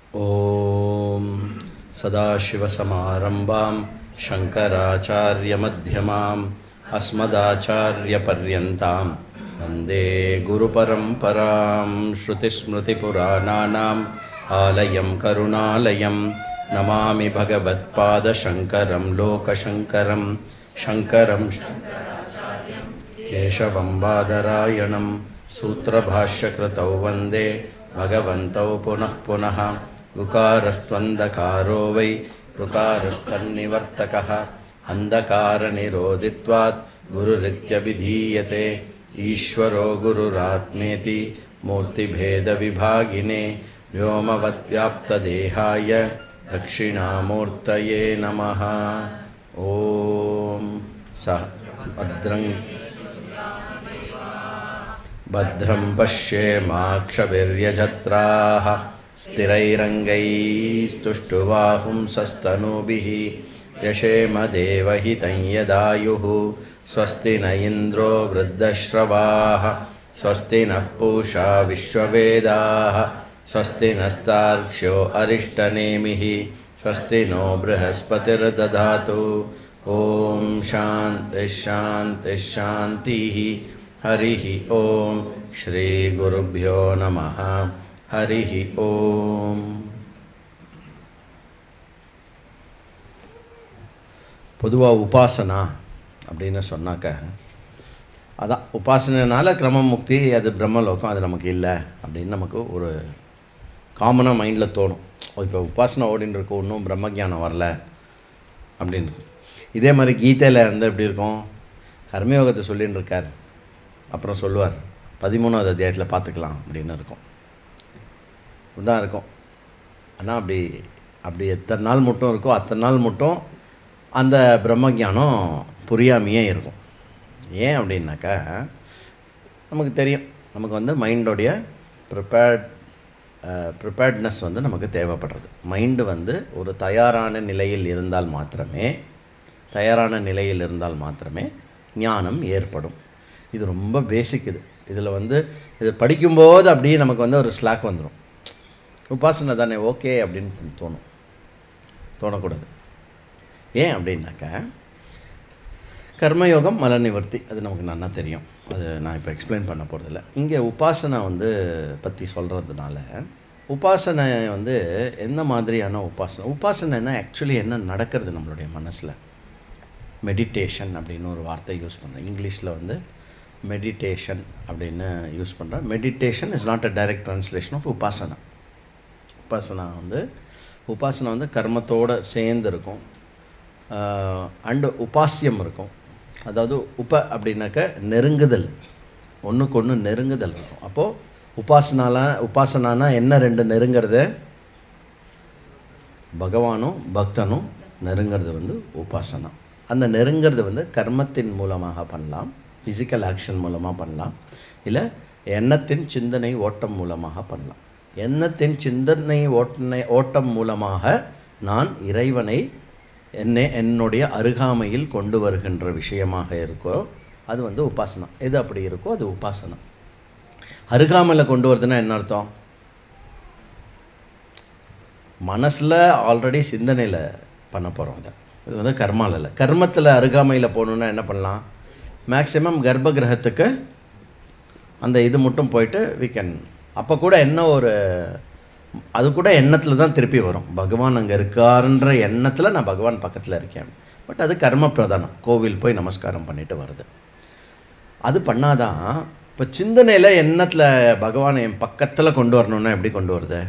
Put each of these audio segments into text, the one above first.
ॐ सदाशिवसमारम्भां शङ्कराचार्यमध्यमाम् अस्मदाचार्यपर्यन्तां वन्दे गुरुपरम्परां श्रुतिस्मृतिपुराणानाम् आलयं करुणालयं नमामि भगवत्पादशङ्करं लोकशङ्करं शङ्करं केशवं बादरायणं सूत्रभाष्यकृतौ वन्दे भगवन्तौ पुनः पुनः ऋकारस्त्वन्धकारो वै ऋकारस्तन्निवर्तकः अन्धकारनिरोधित्वात् गुरुरित्यभिधीयते ईश्वरो गुरुरात्मेति मूर्तिभेदविभागिने व्योमवद्व्याप्तदेहाय दक्षिणामूर्तये नमः ॐ सः भद्रं भद्रं पश्येमाक्षभिर्यजत्राः स्थिरैरङ्गैस्तुष्टुवाहुंसस्तनूभिः यशेमदेवहितं यदायुः स्वस्ति न इन्द्रो वृद्धश्रवाः स्वस्ति नः पूषा विश्ववेदाः स्वस्ति नस्तार्क्ष्यो अरिष्टनेमिः स्वस्ति नो बृहस्पतिर्दधातु ॐ शान्तिश्शान्तिश्शान्तिः हरिः ॐ श्रीगुरुभ्यो नमः हरिः ॐ பொதுவாக உபாசனா அப்படின்னு சொன்னாக்க அதான் உபாசனைனால கிரம முக்தி அது பிரம்மலோகம் அது நமக்கு இல்லை அப்படின்னு நமக்கு ஒரு காமனாக மைண்டில் தோணும் இப்போ உபாசனை ஓடின்னு இருக்கும் இன்னும் பிரம்மஜானம் வரல அப்படின்னு இதே மாதிரி கீதையில் வந்து எப்படி இருக்கும் கர்மயோகத்தை சொல்லின்னு இருக்கார் அப்புறம் சொல்லுவார் பதிமூணாவது அத்தியாயத்தில் பார்த்துக்கலாம் அப்படின்னு இருக்கும் இப்படிதான் இருக்கும் ஆனால் அப்படி அப்படி எத்தனை நாள் மட்டும் இருக்கோ அத்தனை நாள் மட்டும் அந்த பிரம்மஜானம் புரியாமையே இருக்கும் ஏன் அப்படின்னாக்கா நமக்கு தெரியும் நமக்கு வந்து மைண்டோடைய ப்ரிப்பேர்ட் ப்ரிப்பேர்ட்னஸ் வந்து நமக்கு தேவைப்படுறது மைண்டு வந்து ஒரு தயாரான நிலையில் இருந்தால் மாத்திரமே தயாரான நிலையில் இருந்தால் மாத்திரமே ஞானம் ஏற்படும் இது ரொம்ப பேசிக் இது இதில் வந்து இது படிக்கும்போது அப்படியே நமக்கு வந்து ஒரு ஸ்லாக் வந்துடும் உபாசனை தானே ஓகே அப்படின்னு தோணும் தோணக்கூடாது ஏன் அப்படின்னாக்கா கர்மயோகம் மல நிவர்த்தி அது நமக்கு நல்லா தெரியும் அது நான் இப்போ எக்ஸ்பிளைன் பண்ண போகிறதில்ல இங்கே உபாசனை வந்து பற்றி சொல்கிறதுனால உபாசனை வந்து எந்த மாதிரியான உபாசனை உபாசனைனா ஆக்சுவலி என்ன நடக்கிறது நம்மளுடைய மனசில் மெடிடேஷன் அப்படின்னு ஒரு வார்த்தை யூஸ் பண்ணுறேன் இங்கிலீஷில் வந்து மெடிடேஷன் அப்படின்னு யூஸ் பண்ணுறேன் meditation is not a direct translation of உபாசனா உபாசனா வந்து உபாசனா வந்து கர்மத்தோடு சேர்ந்து இருக்கும் அண்டு உபாசியம் இருக்கும் அதாவது உப அப்படின்னாக்க நெருங்குதல் ஒன்றுக்கு ஒன்று நெருங்குதல் இருக்கும் அப்போது உபாசனால உபாசனானா என்ன ரெண்டு நெருங்கிறது பகவானும் பக்தனும் நெருங்கிறது வந்து உபாசனா அந்த நெருங்கிறது வந்து கர்மத்தின் மூலமாக பண்ணலாம் ஃபிசிக்கல் ஆக்ஷன் மூலமாக பண்ணலாம் இல்லை எண்ணத்தின் சிந்தனை ஓட்டம் மூலமாக பண்ணலாம் எண்ணத்தின் சிந்தனை ஓட்டனை ஓட்டம் மூலமாக நான் இறைவனை என்னை என்னுடைய அருகாமையில் கொண்டு வருகின்ற விஷயமாக இருக்கோ அது வந்து உபாசனா எது அப்படி இருக்கோ அது உபாசனா அருகாமையில் கொண்டு வருதுன்னா என்ன அர்த்தம் மனசில் ஆல்ரெடி சிந்தனையில் பண்ண போகிறோம் அதை இது வந்து கர்மாவில் இல்லை கர்மத்தில் அருகாமையில் போகணுன்னா என்ன பண்ணலாம் மேக்சிமம் கர்ப்ப கிரகத்துக்கு அந்த இது மட்டும் போயிட்டு வி கேன் அப்போ கூட என்ன ஒரு அது கூட எண்ணத்தில் தான் திருப்பி வரும் பகவான் அங்கே இருக்காருன்ற எண்ணத்தில் நான் பகவான் பக்கத்தில் இருக்கேன் பட் அது கர்ம பிரதானம் கோவில் போய் நமஸ்காரம் பண்ணிட்டு வருது அது பண்ணாதான் இப்போ சிந்தனையில் எண்ணத்தில் பகவான் என் பக்கத்தில் கொண்டு வரணுன்னா எப்படி கொண்டு வருது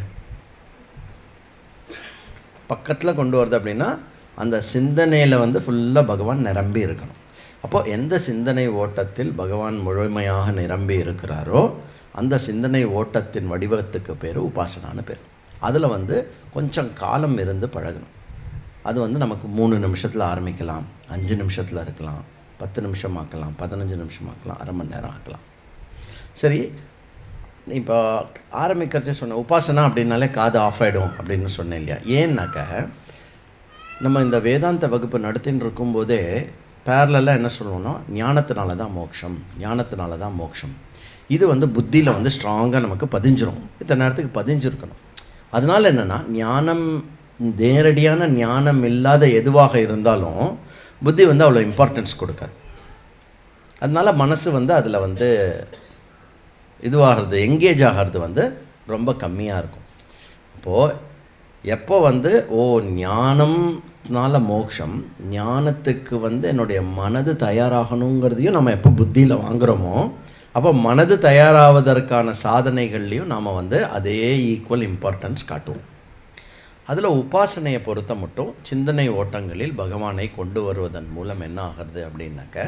பக்கத்தில் கொண்டு வருது அப்படின்னா அந்த சிந்தனையில் வந்து ஃபுல்லாக பகவான் நிரம்பி இருக்கணும் அப்போது எந்த சிந்தனை ஓட்டத்தில் பகவான் முழுமையாக நிரம்பி இருக்கிறாரோ அந்த சிந்தனை ஓட்டத்தின் வடிவத்துக்கு பேர் உபாசனான்னு பேர் அதில் வந்து கொஞ்சம் காலம் இருந்து பழகணும் அது வந்து நமக்கு மூணு நிமிஷத்தில் ஆரம்பிக்கலாம் அஞ்சு நிமிஷத்தில் இருக்கலாம் பத்து நிமிஷம் ஆக்கலாம் பதினஞ்சு நிமிஷம் ஆக்கலாம் அரை மணி நேரம் ஆக்கலாம் சரி இப்போ ஆரம்பிக்கிறச்சே சொன்னேன் உபாசனா அப்படின்னாலே காது ஆஃப் ஆகிடும் அப்படின்னு சொன்னேன் இல்லையா ஏன்னாக்க நம்ம இந்த வேதாந்த வகுப்பு நடத்தின்னு இருக்கும்போதே பேரலெல்லாம் என்ன சொல்லுவோம்னா ஞானத்தினால தான் மோட்சம் ஞானத்தினால தான் மோட்சம் இது வந்து புத்தியில் வந்து ஸ்ட்ராங்காக நமக்கு பதிஞ்சிரும் இத்தனை நேரத்துக்கு பதிஞ்சிருக்கணும் அதனால் என்னென்னா ஞானம் நேரடியான ஞானம் இல்லாத எதுவாக இருந்தாலும் புத்தி வந்து அவ்வளோ இம்பார்ட்டன்ஸ் கொடுக்காது அதனால மனசு வந்து அதில் வந்து இதுவாகிறது எங்கேஜ் ஆகிறது வந்து ரொம்ப கம்மியாக இருக்கும் அப்போது எப்போ வந்து ஓ ஞானம்னால மோட்சம் ஞானத்துக்கு வந்து என்னுடைய மனது தயாராகணுங்கிறதையும் நம்ம எப்போ புத்தியில் வாங்குகிறோமோ அப்போ மனது தயாராவதற்கான சாதனைகள்லையும் நாம் வந்து அதே ஈக்குவல் இம்பார்ட்டன்ஸ் காட்டுவோம் அதில் உபாசனையை பொறுத்த மட்டும் சிந்தனை ஓட்டங்களில் பகவானை கொண்டு வருவதன் மூலம் என்ன ஆகிறது அப்படின்னாக்க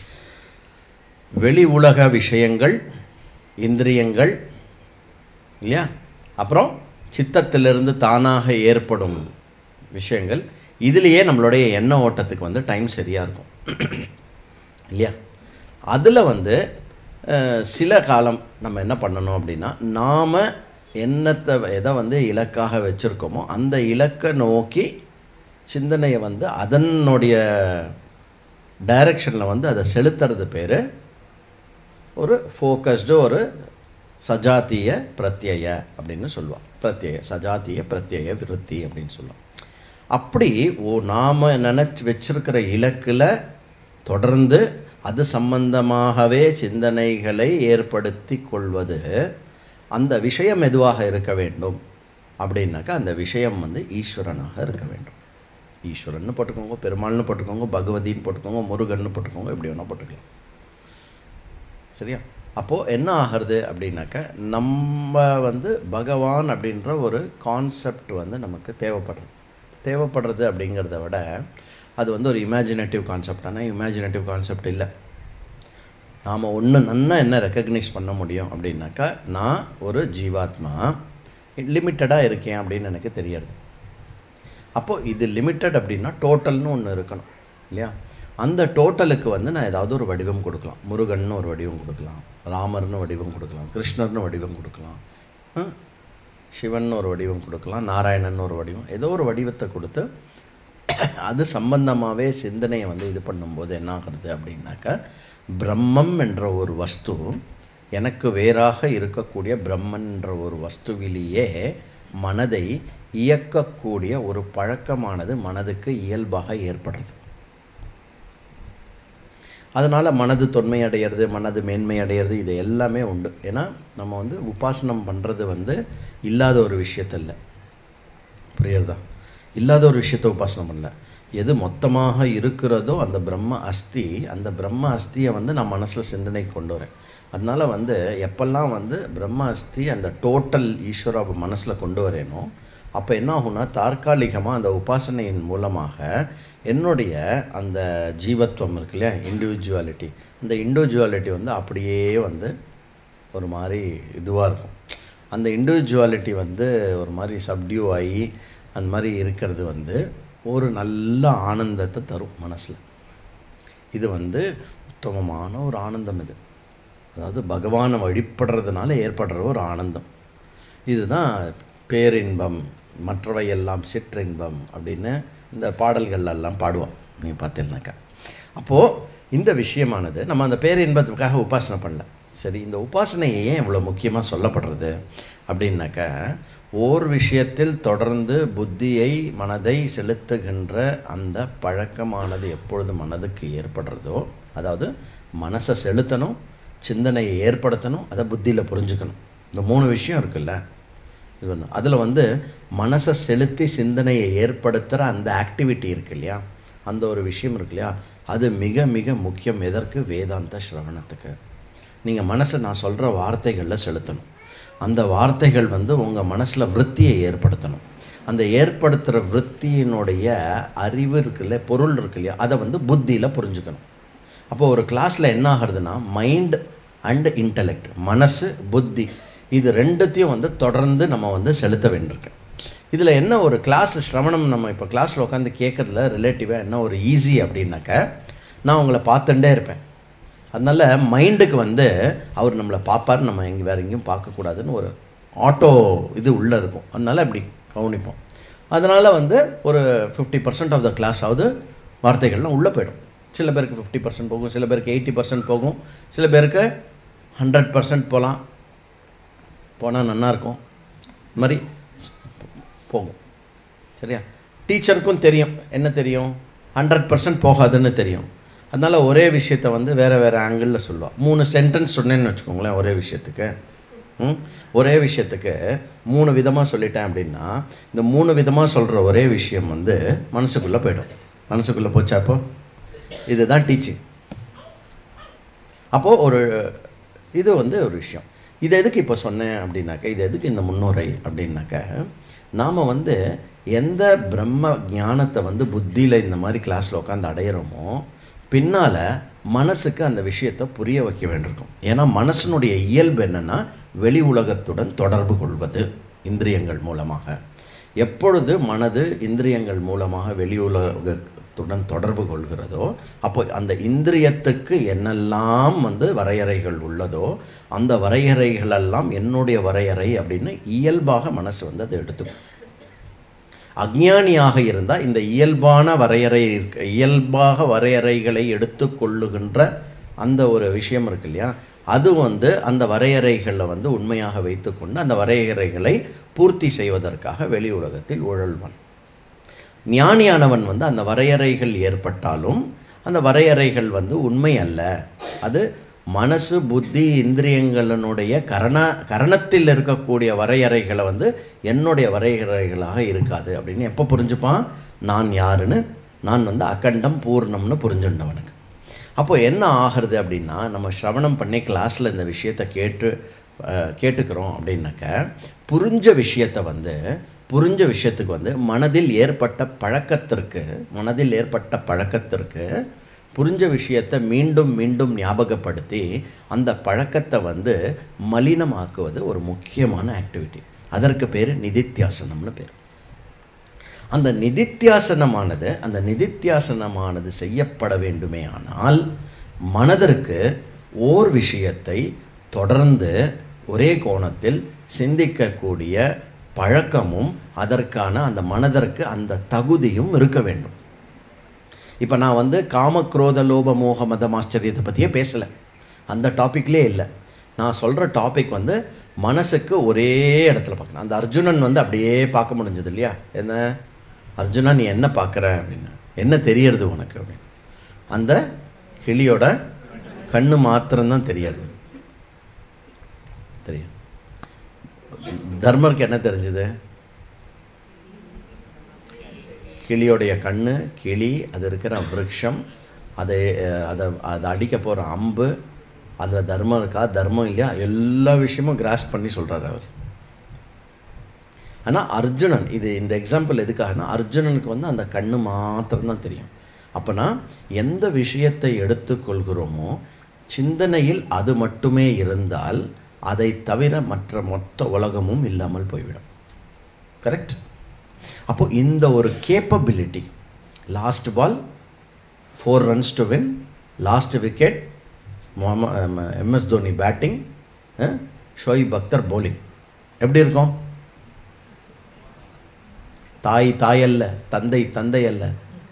வெளி உலக விஷயங்கள் இந்திரியங்கள் இல்லையா அப்புறம் சித்தத்திலிருந்து தானாக ஏற்படும் விஷயங்கள் இதுலேயே நம்மளுடைய எண்ண ஓட்டத்துக்கு வந்து டைம் சரியாக இருக்கும் இல்லையா அதில் வந்து அஹ், சில காலம் நம்ம என்ன பண்ணணும் அப்படின்னா நாம் எண்ணத்தை எதை வந்து இலக்காக வச்சுருக்கோமோ அந்த இலக்கை நோக்கி சிந்தனையை வந்து அதனுடைய டைரக்ஷனில் வந்து அதை செலுத்துறது பேர் ஒரு ஃபோக்கஸ்டு ஒரு சஜாத்திய பிரத்யய அப்படின்னு சொல்லுவாள் பிரத்யய சஜாத்திய பிரத்யய விருத்தி அப்படின்னு சொல்லுவாள் அப்படி ஓ நாம் நினச்சி வச்சிருக்கிற இலக்கில் தொடர்ந்து அது சம்பந்தமாகவே சிந்தனைகளை ஏற்படுத்தி கொள்வது அந்த விஷயம் எதுவாக இருக்க வேண்டும் அப்படின்னாக்கா அந்த விஷயம் வந்து ஈஸ்வரனாக இருக்க வேண்டும் ஈஸ்வரன்னு போட்டுக்கோங்க பெருமாள்னு போட்டுக்கோங்க பகவதின்னு போட்டுக்கோங்க முருகன்னு போட்டுக்கோங்க எப்படி வேணால் போட்டுக்கலாம் சரியா அப்போது என்ன ஆகிறது அப்படின்னாக்க நம்ம வந்து பகவான் அப்படின்ற ஒரு கான்செப்ட் வந்து நமக்கு தேவைப்படுறது தேவைப்படுறது அப்படிங்கிறத விட அது வந்து ஒரு இமேஜினேட்டிவ் கான்செப்ட் ஆனால் இமேஜினேட்டிவ் கான்செப்ட் இல்லை நாம் ஒன்று நன்னா என்ன ரெக்கக்னைஸ் பண்ண முடியும் அப்படின்னாக்கா நான் ஒரு ஜீவாத்மா லிமிட்டடாக இருக்கேன் அப்படின்னு எனக்கு தெரியறது அப்போது இது லிமிட்டட் அப்படின்னா டோட்டல்னு ஒன்று இருக்கணும் இல்லையா அந்த டோட்டலுக்கு வந்து நான் ஏதாவது ஒரு வடிவம் கொடுக்கலாம் முருகன்னு ஒரு வடிவம் கொடுக்கலாம் ராமர்னு வடிவம் கொடுக்கலாம் கிருஷ்ணர்னு வடிவம் கொடுக்கலாம் ஆ? சிவன் ஒரு வடிவம் கொடுக்கலாம் நாராயணன் ஒரு வடிவம் ஏதோ ஒரு வடிவத்தை கொடுத்து அது சம்பந்தமாகவே சிந்தனையை வந்து இது பண்ணும்போது என்ன ஆகுறது அப்படின்னாக்கா பிரம்மம் என்ற ஒரு வஸ்து எனக்கு வேறாக இருக்கக்கூடிய பிரம்மன் என்ற ஒரு வஸ்துவிலேயே மனதை இயக்கக்கூடிய ஒரு பழக்கமானது மனதுக்கு இயல்பாக ஏற்படுறது அதனால் மனது தொன்மை அடையிறது மனது மேன்மை அடையிறது இது எல்லாமே உண்டு ஏன்னா நம்ம வந்து உபாசனம் பண்ணுறது வந்து இல்லாத ஒரு விஷயத்தில்ல புரியுறதா இல்லாத ஒரு விஷயத்தை உபாசனம் பண்ணல எது மொத்தமாக இருக்கிறதோ அந்த பிரம்ம அஸ்தி அந்த பிரம்ம அஸ்தியை வந்து நான் மனசில் சிந்தனைக்கு கொண்டு வரேன் அதனால் வந்து எப்பெல்லாம் வந்து பிரம்ம அஸ்தி அந்த டோட்டல் ஈஸ்வராவை மனசில் கொண்டு வரேனோ அப்போ என்ன ஆகும்னா தற்காலிகமாக அந்த உபாசனையின் மூலமாக என்னுடைய அந்த ஜீவத்துவம் இருக்கு இல்லையா இண்டிவிஜுவாலிட்டி அந்த இண்டிவிஜுவாலிட்டி வந்து அப்படியே வந்து ஒரு மாதிரி இதுவாக இருக்கும் அந்த இண்டிவிஜுவாலிட்டி வந்து ஒரு மாதிரி சப்டியூ ஆகி அந்த மாதிரி இருக்கிறது வந்து ஒரு நல்ல ஆனந்தத்தை தரும் மனசில் இது வந்து உத்தமமான ஒரு ஆனந்தம் இது அதாவது பகவானை வழிபடுறதுனால ஏற்படுற ஒரு ஆனந்தம் இதுதான் பேரின்பம் மற்றவை எல்லாம் சிற்றின்பம் அப்படின்னு இந்த பாடல்கள் எல்லாம் பாடுவோம் நீங்கள் பார்த்தீங்கன்னாக்கா அப்போது இந்த விஷயமானது நம்ம அந்த பேரின்பத்துக்காக உபாசனை பண்ணல சரி இந்த உபாசனையை ஏன் இவ்வளோ முக்கியமாக சொல்லப்படுறது அப்படின்னாக்கா ஓர் விஷயத்தில் தொடர்ந்து புத்தியை மனதை செலுத்துகின்ற அந்த பழக்கமானது எப்பொழுது மனதுக்கு ஏற்படுறதோ அதாவது மனசை செலுத்தணும் சிந்தனையை ஏற்படுத்தணும் அதை புத்தியில் புரிஞ்சுக்கணும் இந்த மூணு விஷயம் இருக்குல்ல இது ஒன்று அதில் வந்து மனசை செலுத்தி சிந்தனையை ஏற்படுத்துகிற அந்த ஆக்டிவிட்டி இருக்கு இல்லையா அந்த ஒரு விஷயம் இருக்கு இல்லையா அது மிக மிக முக்கியம் எதற்கு வேதாந்த சிரவணத்துக்கு நீங்கள் மனசை நான் சொல்கிற வார்த்தைகளில் செலுத்தணும் அந்த வார்த்தைகள் வந்து உங்கள் மனசில் விருத்தியை ஏற்படுத்தணும் அந்த ஏற்படுத்துகிற விருத்தியினுடைய அறிவு இருக்குல்ல பொருள் இருக்கு இல்லையா அதை வந்து புத்தியில் புரிஞ்சுக்கணும் அப்போ ஒரு கிளாஸில் என்ன ஆகுறதுன்னா மைண்ட் அண்ட் இன்டலெக்ட் மனசு புத்தி இது ரெண்டுத்தையும் வந்து தொடர்ந்து நம்ம வந்து செலுத்த வேண்டியிருக்கு இதில் என்ன ஒரு கிளாஸ் சிரவணம் நம்ம இப்போ கிளாஸில் உட்காந்து கேட்குறதுல ரிலேட்டிவாக என்ன ஒரு ஈஸி அப்படின்னாக்க நான் உங்களை பார்த்துட்டே இருப்பேன் அதனால் மைண்டுக்கு வந்து அவர் நம்மளை பார்ப்பார் நம்ம எங்கே வேறு எங்கேயும் பார்க்கக்கூடாதுன்னு ஒரு ஆட்டோ இது உள்ளே இருக்கும் அதனால் இப்படி கவனிப்போம் அதனால் வந்து ஒரு fifty percent of the class ஆகுது வார்த்தைகள்லாம் உள்ளே போயிடும் சில பேருக்கு ஃபிஃப்டி பர்சன்ட் போகும் சில பேருக்கு எயிட்டி பர்சன்ட் போகும் சில பேருக்கு ஹண்ட்ரட் பர்சன்ட் போகலாம் போனால் நல்லாயிருக்கும் இது மாதிரி போகும் சரியா டீச்சருக்கும் தெரியும் என்ன தெரியும் ஹண்ட்ரட் பர்சன்ட் போகாதுன்னு தெரியும் அதனால் ஒரே விஷயத்த வந்து வேறு வேறு ஆங்கிளில் சொல்லுவாள் மூணு சென்டென்ஸ் சொன்னேன்னு வச்சுக்கோங்களேன் ஒரே விஷயத்துக்கு ம்? ஒரே விஷயத்துக்கு மூணு விதமாக சொல்லிட்டேன் அப்படின்னா இந்த மூணு விதமாக சொல்கிற ஒரே விஷயம் வந்து மனசுக்குள்ளே போயிடும் மனசுக்குள்ளே போச்சா அப்போ இதுதான் டீச்சிங் அப்போது ஒரு இது வந்து ஒரு விஷயம் இது எதுக்கு இப்போ சொன்னேன் அப்படின்னாக்க இது எதுக்கு இந்த முன்னுரை அப்படின்னாக்க நாம் வந்து எந்த பிரம்ம ஞானத்தை வந்து புத்தியில் இந்த மாதிரி கிளாஸில் உட்காந்து அடையிறோமோ பின்னால் மனசுக்கு அந்த விஷயத்தை புரிய வைக்க வேண்டியிருக்கும் ஏன்னா மனசனுடைய இயல்பு என்னென்னா வெளி உலகத்துடன் தொடர்பு கொள்வது இந்திரியங்கள் மூலமாக எப்பொழுது மனது இந்திரியங்கள் மூலமாக வெளி உலகத்துடன் தொடர்பு கொள்கிறதோ அப்போ அந்த இந்திரியத்துக்கு என்னெல்லாம் வந்து வரையறைகள் உள்ளதோ அந்த வரையறைகளெல்லாம் என்னுடைய வரையறை அப்படின்னு இயல்பாக மனசு வந்து அதை எடுத்துக்கும் அஜ்ஞானியாக இருந்தால் இந்த இயல்பான வரையறை இருக்க இயல்பாக வரையறைகளை எடுத்துக்கொள்ளுகின்ற அந்த ஒரு விஷயம் இருக்கு இல்லையா அது வந்து அந்த வரையறைகளை வந்து உண்மையாக வைத்துக்கொண்டு அந்த வரையறைகளை பூர்த்தி செய்வதற்காக வெளி உலகத்தில் உழல்வன் ஞானியானவன் வந்து அந்த வரையறைகள் ஏற்பட்டாலும் அந்த வரையறைகள் வந்து உண்மை அல்ல அது மனசு புத்தி இந்திரியங்களினுடைய கரண கரணத்தில் இருக்கக்கூடிய வரையறைகளை வந்து என்னுடைய வரையறைகளாக இருக்காது அப்படின்னு எப்போ புரிஞ்சுப்பான் நான் யாருன்னு நான் வந்து அக்கண்டம் பூர்ணம்னு புரிஞ்சுண்டவனுக்கு அப்போ என்ன ஆகிறது அப்படின்னா நம்ம ஸ்ரவணம் பண்ணி கிளாஸில் இந்த விஷயத்தை கேட்டு அஹ், கேட்டுக்கிறோம் அப்படின்னாக்க புரிஞ்ச விஷயத்தை வந்து புரிஞ்ச விஷயத்துக்கு வந்து மனதில் ஏற்பட்ட பழக்கத்திற்கு மனதில் ஏற்பட்ட பழக்கத்திற்கு புரிஞ்ச விஷயத்தை மீண்டும் மீண்டும் ஞாபகப்படுத்தி அந்த பழக்கத்தை வந்து மலினமாக்குவது ஒரு முக்கியமான ஆக்டிவிட்டி அதற்கு பேர் நிதித்தியாசனம்னு பேர் அந்த நிதித்தியாசனமானது அந்த நிதித்தியாசனமானது செய்யப்பட வேண்டுமே ஆனால் மனதிற்கு ஓர் விஷயத்தை தொடர்ந்து ஒரே கோணத்தில் சிந்திக்கக்கூடிய பழக்கமும் அதற்கான அந்த மனதிற்கு அந்த தகுதியும் இருக்க வேண்டும் இப்போ நான் வந்து காம குரோத லோப மோக மதம் ஆச்சரியத்தை பற்றியே பேசலை அந்த டாப்பிக்லேயே இல்லை நான் சொல்கிற டாபிக் வந்து மனசுக்கு ஒரே இடத்துல பார்க்கணும் அந்த அர்ஜுனன் வந்து அப்படியே பார்க்க முடிஞ்சது இல்லையா என்ன அர்ஜுனா நீ என்ன பார்க்குற அப்படின்னு என்ன தெரியறது உனக்கு அப்படின்னு அந்த கிளியோட கண்ணு மாத்திரம்தான் தெரியாது தெரியும் தர்மருக்கு என்ன தெரிஞ்சது கிளியோடைய கண்ணு கிளி அது இருக்கிற விருட்சம் அதை அஹ், அதை அதை அடிக்க போகிற அம்பு அதில் தர்மம் இருக்கா தர்மம் இல்லையா எல்லா விஷயமும் கிராஸ் பண்ணி சொல்கிறார் அவர் ஆனால் அர்ஜுனன் இது இந்த எக்ஸாம்பிள் எதுக்காகனா அர்ஜுனனுக்கு வந்து அந்த கண்ணு மாத்திரம்தான் தெரியும் அப்போனா எந்த விஷயத்தை எடுத்துக்கொள்கிறோமோ சிந்தனையில் அது மட்டுமே இருந்தால் அதை தவிர மற்ற மொத்த உலகமும் இல்லாமல் போய்விடும் கரெக்ட் அப்போ இந்த ஒரு capability last ball four runs to win last wicket M S Dhoni batting Shoaib Akhtar bowling எப்படி இருக்கும் தாய் தாய் அல்ல தந்தை தந்தை அல்ல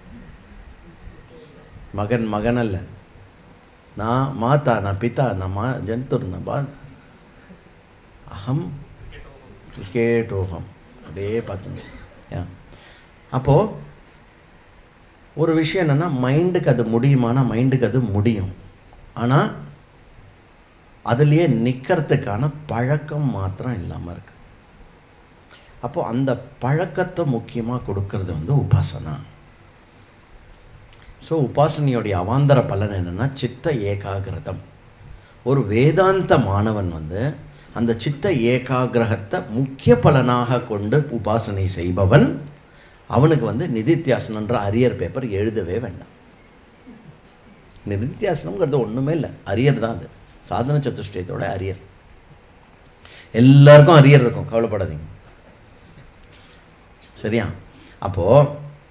மகன் மகன் அல்ல நான் மாதா நான் பிதா நான் மா ஜந்துர் நான் பா அகம் கிரிக்கெட்டோகம் அப்படியே பார்த்துங்க யா அப்போது ஒரு விஷயம் என்னென்னா மைண்டுக்கு அது முடியுமானா மைண்டுக்கு அது முடியும் ஆனால் அதுலேயே நிற்கிறதுக்கான பழக்கம் மாத்திரம் இல்லாமல் இருக்கு அப்போது அந்த பழக்கத்தை முக்கியமாக கொடுக்கறது வந்து உபாசனா ஸோ உபாசனையோடைய அவாந்தர பலன் என்னென்னா சித்த ஏகாகிரதம் ஒரு வேதாந்த மாணவன் வந்து அந்த சித்த ஏகாகிரகத்தை முக்கிய பலனாக கொண்டு உபாசனை செய்பவன் அவனுக்கு வந்து நிதித்தியாசனன்ற அரியர் பேப்பர் எழுதவே வேண்டாம் நிதித்தியாசனம்ங்கிறது ஒன்றுமே இல்லை அரியர் தான் அது சாதன சதுஷ்டயத்தோட அரியர் எல்லாருக்கும் அரியர் இருக்கும் கவலைப்படாதீங்க சரியா அப்போது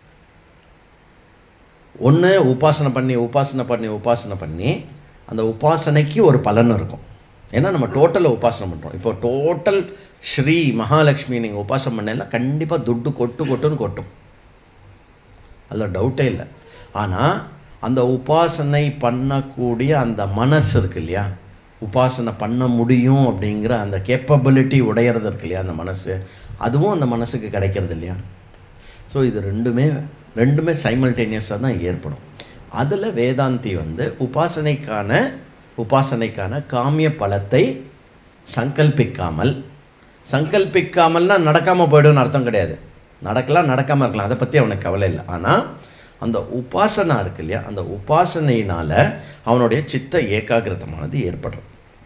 ஒன்று உபாசனை பண்ணி உபாசனை பண்ணி உபாசனை பண்ணி அந்த உபாசனைக்கு ஒரு பலன் இருக்கும் ஏன்னா நம்ம டோட்டலாக உபாசனை பண்ணுறோம் இப்போ டோட்டல் ஸ்ரீ மகாலட்சுமி நீங்கள் உபாசனை பண்ணல கண்டிப்பாக துட்டு கொட்டு கொட்டுன்னு கொட்டும் அதில் டவுட்டே இல்லை ஆனால் அந்த உபாசனை பண்ணக்கூடிய அந்த மனசு இருக்கு இல்லையா உபாசனை பண்ண முடியும் அப்படிங்கிற அந்த கேப்பபிலிட்டி உடையிறது இருக்கு இல்லையா அந்த மனசு அதுவும் அந்த மனசுக்கு கிடைக்கிறது இல்லையா ஸோ இது ரெண்டுமே ரெண்டுமே சைமல்டேனியஸாக தான் ஏற்படும் அதில் வேதாந்தி வந்து உபாசனைக்கான உபாசனைக்கான காமிய பலத்தை சங்கல்பிக்காமல் சங்கல்பிக்காமல்னா நடக்காமல் போய்டும்னு அர்த்தம் கிடையாது நடக்கலாம் நடக்காமல் இருக்கலாம் அதை பற்றி அவனுக்கு கவலை இல்லை ஆனால் அந்த உபாசனா இருக்கு இல்லையா அந்த உபாசனையினால் அவனுடைய சித்த ஏகாகிரதமானது ஏற்படுறது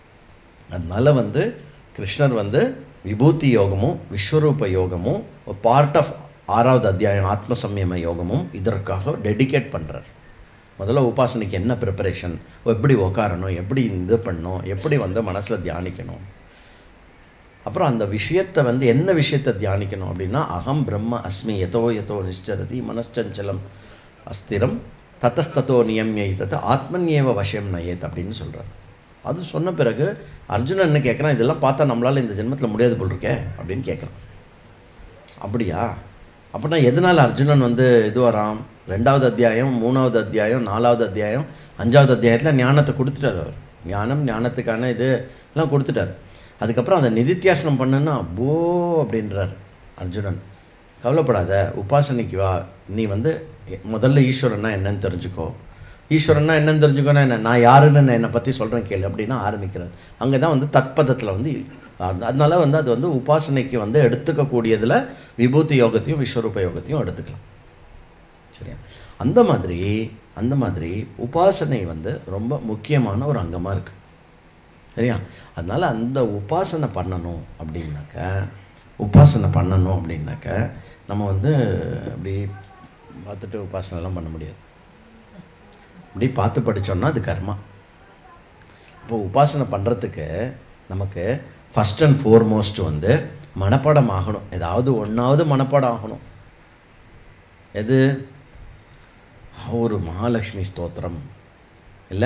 அதனால வந்து கிருஷ்ணர் வந்து விபூதி யோகமும் விஸ்வரூப யோகமும் பார்ட் ஆஃப் ஆறாவது அத்தியாயம் ஆத்ம சம்யம யோகமும் இதற்காக டெடிகேட் பண்ணுறார் முதல்ல உபாசனைக்கு என்ன ப்ரிப்பரேஷன் எப்படி உக்காரணும் எப்படி இது பண்ணணும் எப்படி வந்து மனசில் தியானிக்கணும் அப்புறம் அந்த விஷயத்தை வந்து என்ன விஷயத்தை தியானிக்கணும் அப்படின்னா அகம் பிரம்ம அஸ்மி எதோ எதோ நிஷ்சரதி மனச்சஞ்சலம் அஸ்திரம் தத்தஸ்தத்தோ நியமியை தத்த ஆத்மன்யேவ வசியம் நயேத் அப்படின்னு சொல்கிறார் அது சொன்ன பிறகு அர்ஜுனன் என்ன கேட்குறான் இதெல்லாம் பார்த்தா நம்மளால் இந்த ஜென்மத்தில் முடியாது போல் இருக்கே அப்படின்னு கேட்குறான் அப்படியா அப்படின்னா எதனால் அர்ஜுனன் வந்து இது வரான் ரெண்டாவது அத்தியாயம் மூணாவது அத்தியாயம் நாலாவது அத்தியாயம் அஞ்சாவது அத்தியாயத்தில் ஞானத்தை கொடுத்துட்டார் அவர் ஞானம் ஞானத்துக்கான இது எல்லாம் கொடுத்துட்டார் அதுக்கப்புறம் அதை நிதித்தியாசனம் பண்ணுன்னா போ அப்படின்றார் அர்ஜுனன் கவலைப்படாத உபாசனைக்கு வா நீ வந்து முதல்ல ஈஸ்வரன்னா என்னன்னு தெரிஞ்சுக்கோ ஈஸ்வரன்னா என்னன்னு தெரிஞ்சுக்கோன்னா என்ன நான் யாருன்னு நான் என்னை பற்றி சொல்கிறேன் கேளு அப்படின்னா ஆரம்பிக்கிறார் அங்கே தான் வந்து தத்பதத்தில் வந்து அது- அதனால வந்து அது வந்து உபாசனைக்கு வந்து எடுத்துக்கக்கூடியதில் விபூதி யோகத்தையும் விஸ்வரூப யோகத்தையும் எடுத்துக்கலாம் சரியா அந்த மாதிரி அந்த மாதிரி உபாசனை வந்து ரொம்ப முக்கியமான ஒரு அங்கமாக இருக்குது சரியா அதனால் அந்த உபாசனை பண்ணணும் அப்படின்னாக்க உபாசனை பண்ணணும் அப்படின்னாக்க நம்ம வந்து அப்படி பார்த்துட்டு உபாசனைலாம் பண்ண முடியாது அப்படி பார்த்து படித்தோம்னா அது கர்மா இப்போ உபாசனை பண்ணுறதுக்கு நமக்கு ஃபஸ்ட் அண்ட் ஃபோர்மோஸ்ட் வந்து மனப்பாடம் ஆகணும் ஏதாவது ஒன்றாவது மனப்பாடம் ஆகணும் எது ஒரு மகாலட்சுமி ஸ்தோத்திரம் இல்லை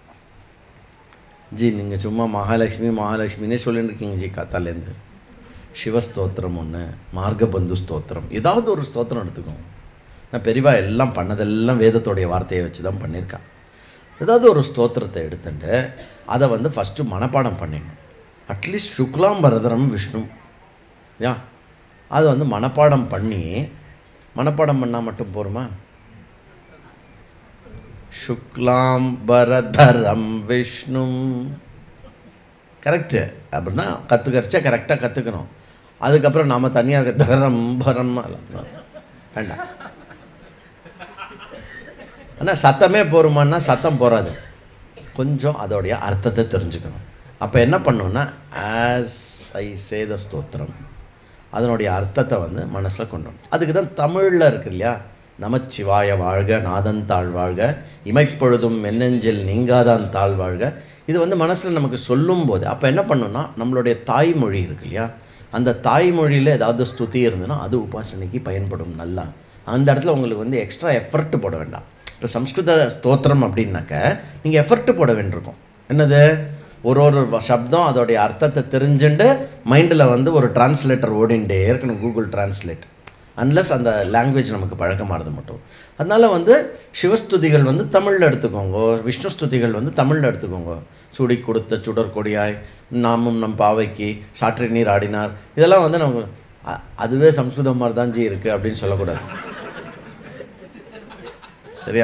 ஜி நீங்கள் சும்மா மகாலட்சுமி மகாலட்சுமினே சொல்லிட்டு இருக்கீங்க ஜி காத்தாலேருந்து சிவஸ்தோத்திரம் ஒன்று மார்கபந்து ஸ்தோத்திரம் ஏதாவது ஒரு ஸ்தோத்திரம் எடுத்துக்கோங்க நான் பெரியவா எல்லாம் பண்ணதெல்லாம் வேதத்தோடைய வார்த்தையை வச்சு தான் பண்ணியிருக்கான் ஏதாவது ஒரு ஸ்தோத்திரத்தை எடுத்துட்டு அதை வந்து ஃபஸ்ட்டு மனப்பாடம் பண்ணிடணும் அட்லீஸ்ட் சுக்லாம் பரதரம் விஷ்ணு யா அதை வந்து மனப்பாடம் பண்ணி மனப்பாடம் பண்ணால் மட்டும் போருமா சுக்லாம்பரதரம் விஷ்ணு கரெக்டு அப்படின்னா கற்றுக்கரிச்சா கரெக்டாக கற்றுக்கணும் அதுக்கப்புறம் நாம் தனியாக இருக்க தரம் பரம் வேண்டாம் ஆனால் சத்தமே போருமான்னா சத்தம் போகாது கொஞ்சம் அதோடைய அர்த்தத்தை தெரிஞ்சுக்கணும் அப்போ என்ன பண்ணணும்னா ஆஸ் ஐ சேத ஸ்தோத்திரம் அதனுடைய அர்த்தத்தை வந்து மனசில் கொண்டு வரணும் அதுக்கு தான் தமிழில் இருக்கு இல்லையா நமச்சிவாய வாழ்க நாதன் தாழ் வாழ்க இமைப்பொழுதும் மென்னெஞ்சில் நீங்காதான் தாழ் வாழ்க இது வந்து மனசில் நமக்கு சொல்லும்போது அப்போ என்ன பண்ணணும்னா நம்மளுடைய தாய்மொழி இருக்கு இல்லையா அந்த தாய்மொழியில் ஏதாவது ஸ்துதி இருந்ததுன்னா அது உபாசனைக்கு பயன்படும் நல்லா அந்த இடத்துல உங்களுக்கு வந்து எக்ஸ்ட்ரா எஃபர்ட் போட வேண்டாம் இப்போ சம்ஸ்கிருத ஸ்தோத்திரம் அப்படின்னாக்க நீங்கள் எஃபர்ட் போட வேண்டியிருக்கும் என்னது ஒரு ஒரு வ- சப்தம் அதோடைய அர்த்தத்தை தெரிஞ்சுண்டு மைண்டில் வந்து ஒரு டிரான்ஸ்லேட்டர் ஓடிண்டே இருக்கணும் கூகுள் டிரான்ஸ்லேட் அன்லஸ் அந்த லாங்குவேஜ் நமக்கு பழக்கமானது மட்டும் அதனால வந்து சிவஸ்துதிகள் வந்து தமிழில் எடுத்துக்கோங்க விஷ்ணு ஸ்துதிகள் வந்து தமிழில் எடுத்துக்கோங்க சுடி கொடுத்த சுடர் கொடியாய் நாமும் நம் பாவைக்கு சாற்று நீர் ஆடினார் இதெல்லாம் வந்து நமக்கு அ- அதுவே சம்ஸ்கிருதம் மாதிரி தான் ஜி இருக்குது அப்படின்னு சொல்லக்கூடாது சரியா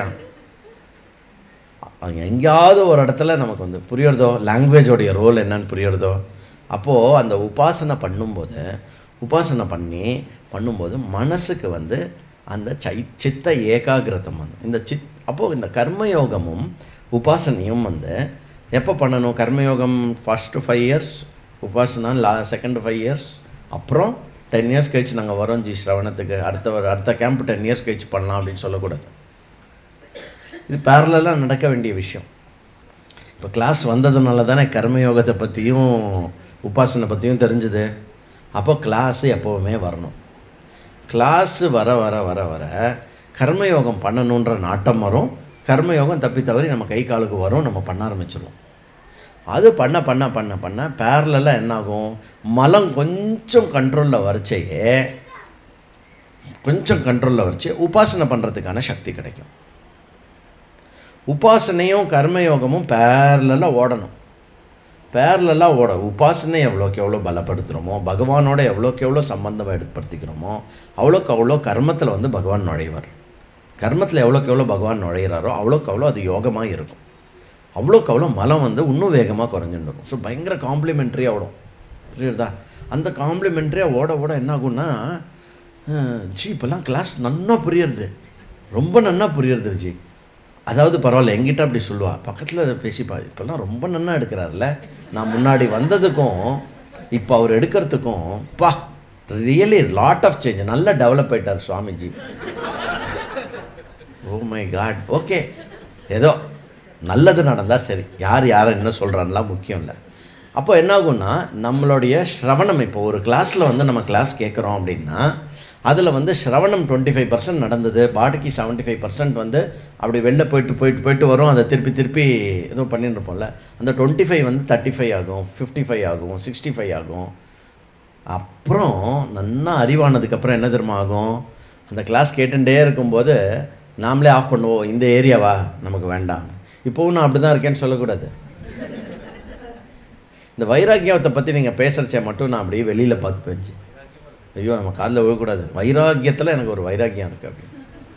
அங்கே எங்கேயாவது ஒரு இடத்துல நமக்கு வந்து புரியறதோ லாங்குவேஜோடைய ரோல் என்னன்னு புரியறதோ அப்போது அந்த உபாசனை பண்ணும்போது உபாசனை பண்ணி பண்ணும்போது மனசுக்கு வந்து அந்த சை சித்த ஏகாகிரதம் வந்து இந்த சித் அப்போது இந்த கர்மயோகமும் உபாசனையும் வந்து எப்போ பண்ணணும் கர்மயோகம் ஃபஸ்ட்டு ஃபைவ் இயர்ஸ் உபாசனா லா செகண்ட் ஃபைவ் இயர்ஸ் அப்புறம் டென் இயர்ஸ் கழிச்சு நாங்கள் வரோம் ஜி ஸ்ரவணத்துக்கு அடுத்த ஒரு அடுத்த கேம்ப் டென் இயர்ஸ் கழிச்சு பண்ணலாம் அப்படின்னு சொல்லக்கூடாது இது பேரலாக நடக்க வேண்டிய விஷயம் இப்போ கிளாஸ் வந்ததுனால தானே கர்மயோகத்தை பற்றியும் உபாசனை பற்றியும் தெரிஞ்சுது அப்போ கிளாஸு எப்போவுமே வரணும் கிளாஸு வர வர வர வர கர்மயோகம் பண்ணணுன்ற நாட்டம் வரும் கர்மயோகம் தப்பி தவறி நம்ம கை காலுக்கு வரும் நம்ம பண்ண ஆரம்பிச்சிருவோம் அது பண்ண பண்ண பண்ண பண்ண பேரலாக என்னாகும் மலம் கொஞ்சம் கண்ட்ரோலில் வரைச்சேயே கொஞ்சம் கண்ட்ரோலில் வரைச்சே உபாசனை பண்ணுறதுக்கான சக்தி கிடைக்கும் உபாசனையும் கர்மயோகமும் பேரலாக ஓடணும் பேரலெல்லாம் ஓட உபாசனை எவ்வளோக்கு எவ்வளோ பலப்படுத்துகிறோமோ பகவானோட எவ்வளோக்கு எவ்வளோ சம்பந்தம் ஏற்படுத்திக்கிறோமோ அவ்வளோக்கு அவ்வளோ கர்மத்தில் வந்து பகவான் நுழைவார் கர்மத்தில் எவ்வளோக்கு எவ்வளோ பகவான் நுழையிறாரோ அவ்வளோக்கு அவ்வளோ அது யோகமாக இருக்கும் அவ்வளோக்கு அவ்வளோ மலம் வந்து இன்னும் வேகமாக குறைஞ்சுட்டு இருக்கும் ஸோ பயங்கர காம்ப்ளிமெண்ட்ரியாக ஓடும் புரியுறதா அந்த காம்ப்ளிமெண்ட்ரியாக ஓட ஓட என்ன ஆகும்னா அஹ், ஜி இப்போல்லாம் கிளாஸ் நன்னா புரியுறது ரொம்ப நன்னா புரியுறது ஜி அதாவது பரவாயில்ல எங்கிட்ட அப்படி சொல்லுவா பக்கத்தில் பேசிப்பா இப்போல்லாம் ரொம்ப நன்னா எடுக்கிறார்ல நான் முன்னாடி வந்ததுக்கும் இப்போ அவர் எடுக்கிறதுக்கும் பா ரியலி லாட் ஆஃப் சேஞ்ச் நல்லா டெவலப் ஆயிட்டார் சுவாமிஜி ஓ மை காட் ஓகே ஏதோ நல்லது நடந்தால் சரி யார் யாரை என்ன சொல்கிறான்லாம் முக்கியம் இல்லை அப்போ என்ன ஆகும்னா நம்மளுடைய ஸ்ரவணம் இப்போ ஒரு கிளாஸில் வந்து நம்ம கிளாஸ் கேட்குறோம் அப்படின்னா அதில் வந்து ஸ்ரவணம் டுவெண்ட்டி ஃபைவ் பர்சன்ட் நடந்தது பாடிக்கு செவன்ட்டி ஃபைவ் பர்சன்ட் வந்து அப்படி வெளில போயிட்டு போயிட்டு போயிட்டு வரும் அதை திருப்பி திருப்பி எதுவும் பண்ணிட்டு இருப்போம்ல அந்த டுவெண்ட்டி ஃபைவ் வந்து தேர்ட்டி ஃபைவ் ஆகும் ஃபிஃப்டி ஃபைவ் ஆகும் சிக்ஸ்டி ஃபைவ் ஆகும் அப்புறம் நன்னா அறிவானதுக்கப்புறம் என்ன தெரியுமா ஆகும் அந்த கிளாஸ் கேட்டுட்டே இருக்கும்போது நாமளே ஆஃப் பண்ணுவோம் இந்த ஏரியாவா நமக்கு வேண்டாம் இப்போவும் நான் அப்படி தான் இருக்கேன்னு சொல்லக்கூடாது இந்த வைராக்கியத்தை பற்றி நீங்கள் பேசுகிறச்சே மட்டும் நான் அப்படியே வெளியில் பார்த்து போச்சு ஐயோ நம்ம காதில் விழக்கூடாது வைராக்கியத்தில் எனக்கு ஒரு வைராக்கியம் இருக்குது அப்படின்னு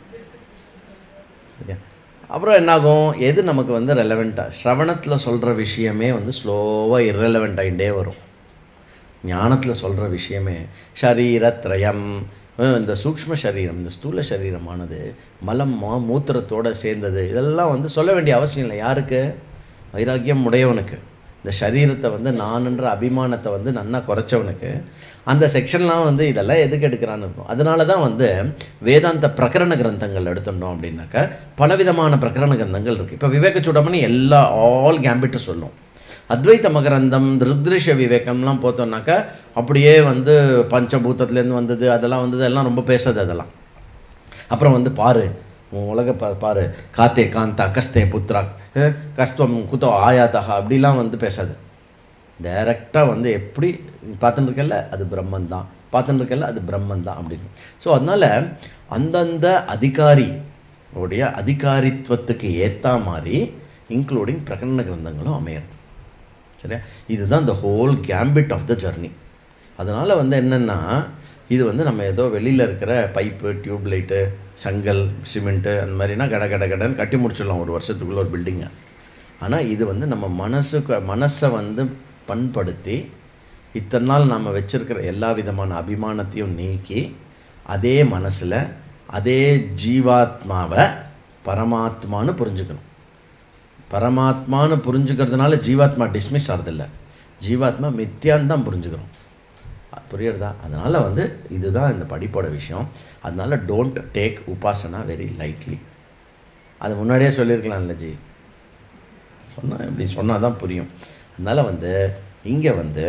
சரியா அப்புறம் என்னாகும் எது நமக்கு வந்து ரெலவெண்ட்டாக ஸ்ரவணத்தில் சொல்கிற விஷயமே வந்து ஸ்லோவாக irrelevant ஆகிட்டே வரும் ஞானத்தில் சொல்கிற விஷயமே ஷரீரத்ரயம் அஹ் இந்த சூக்ஷ்ம சரீரம் இந்த ஸ்தூல சரீரமானது மலம் மா மூத்திரத்தோடு சேர்ந்தது இதெல்லாம் வந்து சொல்ல வேண்டிய அவசியம் இல்லை யாருக்கு வைராக்கியம் உடையவனுக்கு இந்த சரீரத்தை வந்து நானுன்ற அபிமானத்தை வந்து நன்னா குறைச்சவனுக்கு அந்த செக்ஷன்லாம் வந்து இதெல்லாம் எதுக்கு எடுக்கிறான்னு இருக்கும் அதனால தான் வந்து வேதாந்த பிரகரண கிரந்தங்கள் எடுத்துட்டோம் அப்படின்னாக்கா பலவிதமான பிரகரண கிரந்தங்கள் இருக்குது இப்போ விவேக சூடமணி எல்லா ஆல் கேம்பிட்டு சொல்லும் அத்வைத மகரந்தம் ருத்ரிஷ விவேகம்லாம் பார்த்தோம்னாக்கா அப்படியே வந்து பஞ்சபூதத்துலேருந்து வந்தது அதெல்லாம் வந்தது எல்லாம் ரொம்ப பேசாது அதெல்லாம் அப்புறம் வந்து பாரு உன் உலக பா பாரு காத்தே காந்தா கஸ்தே புத்ரா அஹ், கஸ்தம் குத்தோ ஆயாத்தா அப்படிலாம் வந்து பேசாது டைரெக்டாக வந்து எப்படி பார்த்துட்டு இருக்கல அது பிரம்மன் தான் பார்த்துட்டு இருக்கல அது பிரம்மன் தான் அப்படின்னு ஸோ அதனால் அந்தந்த அதிகாரி உடைய அதிகாரித்துவத்துக்கு ஏற்ற மாதிரி இன்க்ளூடிங் பிரகடன கிரந்தங்களும் அமையிறது சரியா இதுதான் the whole gambit of the journey அதனால் வந்து என்னென்னா இது வந்து நம்ம ஏதோ வெளியில் இருக்கிற பைப்பு டியூப் லைட்டு செங்கல் சிமெண்ட்டு அந்த மாதிரினா கட கட கடன்னு கட்டி முடிச்சிடலாம் ஒரு வருஷத்துக்குள்ள ஒரு பில்டிங்கை ஆனால் இது வந்து நம்ம மனசுக்கு மனசை வந்து பண்படுத்தி இத்தனை நாள் நாம் வச்சிருக்கிற எல்லா விதமான அபிமானத்தையும் நீக்கி அதே மனசில் அதே ஜீவாத்மாவை பரமாத்மான்னு புரிஞ்சுக்கணும் பரமாத்மான்னு புரிஞ்சுக்கிறதுனால ஜீவாத்மா டிஸ்மிஸ் ஆகிறதில்ல ஜீவாத்மா மித்தியான்னு தான் புரிஞ்சுக்கிறோம் அ- புரியுறதா அதனால் வந்து இதுதான் இந்த படிப்போட விஷயம் அதனால don't take Upasana very lightly அது முன்னாடியே சொல்லியிருக்கலாம்ல ஜி சொன்னால் இப்படி சொன்னால் தான் புரியும் அதனால் வந்து இங்கே வந்து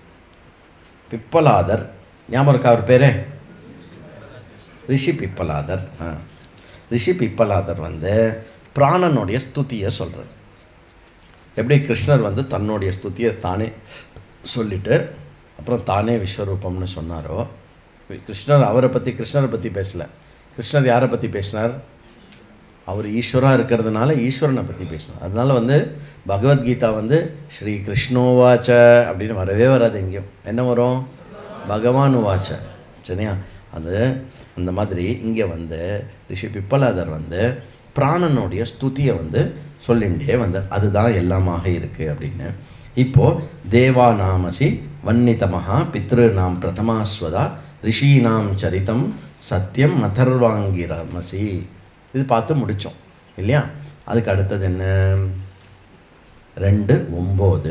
பிப்பலாதர் ஞாபகம் இருக்கா அவர் பேர் ரிஷி பிப்பலாதர் ஆ ரிஷி பிப்பலாதர் வந்து பிராணனுடைய ஸ்துதியை சொல்கிறார் எப்படி கிருஷ்ணர் வந்து தன்னுடைய ஸ்துதியை தானே சொல்லிட்டு அப்புறம் தானே விஸ்வரூபம்னு சொன்னாரோ கிருஷ்ணர் அவரை பற்றி கிருஷ்ணரை பற்றி பேசல கிருஷ்ணர் யாரை பற்றி பேசினார் அவர் ஈஸ்வரா இருக்கிறதுனால ஈஸ்வரனை பற்றி பேசணும் அதனால வந்து பகவத்கீதா வந்து ஸ்ரீ கிருஷ்ணோவாச்ச அப்படின்னு வரவே வராது எங்கேயும் என்ன வரும் பகவான் வாச்ச சரியா அது அந்த மாதிரி இங்கே வந்து ரிஷி பிப்பலாதர் வந்து பிராணனுடைய ஸ்துதியை வந்து சொல்லிண்டே வந்தார் அதுதான் எல்லாமாக இருக்குது அப்படின்னு இப்போது தேவா நாமசி வன்னிதமஹா பித்ரு நாம் பிரதமாஸ்வதா ரிஷீனாம் சரிதம் சத்தியம் அதர்வாங்கிரமசி இது பார்த்து முடித்தோம் இல்லையா அதுக்கு அடுத்தது என்ன ரெண்டு ஒம்பது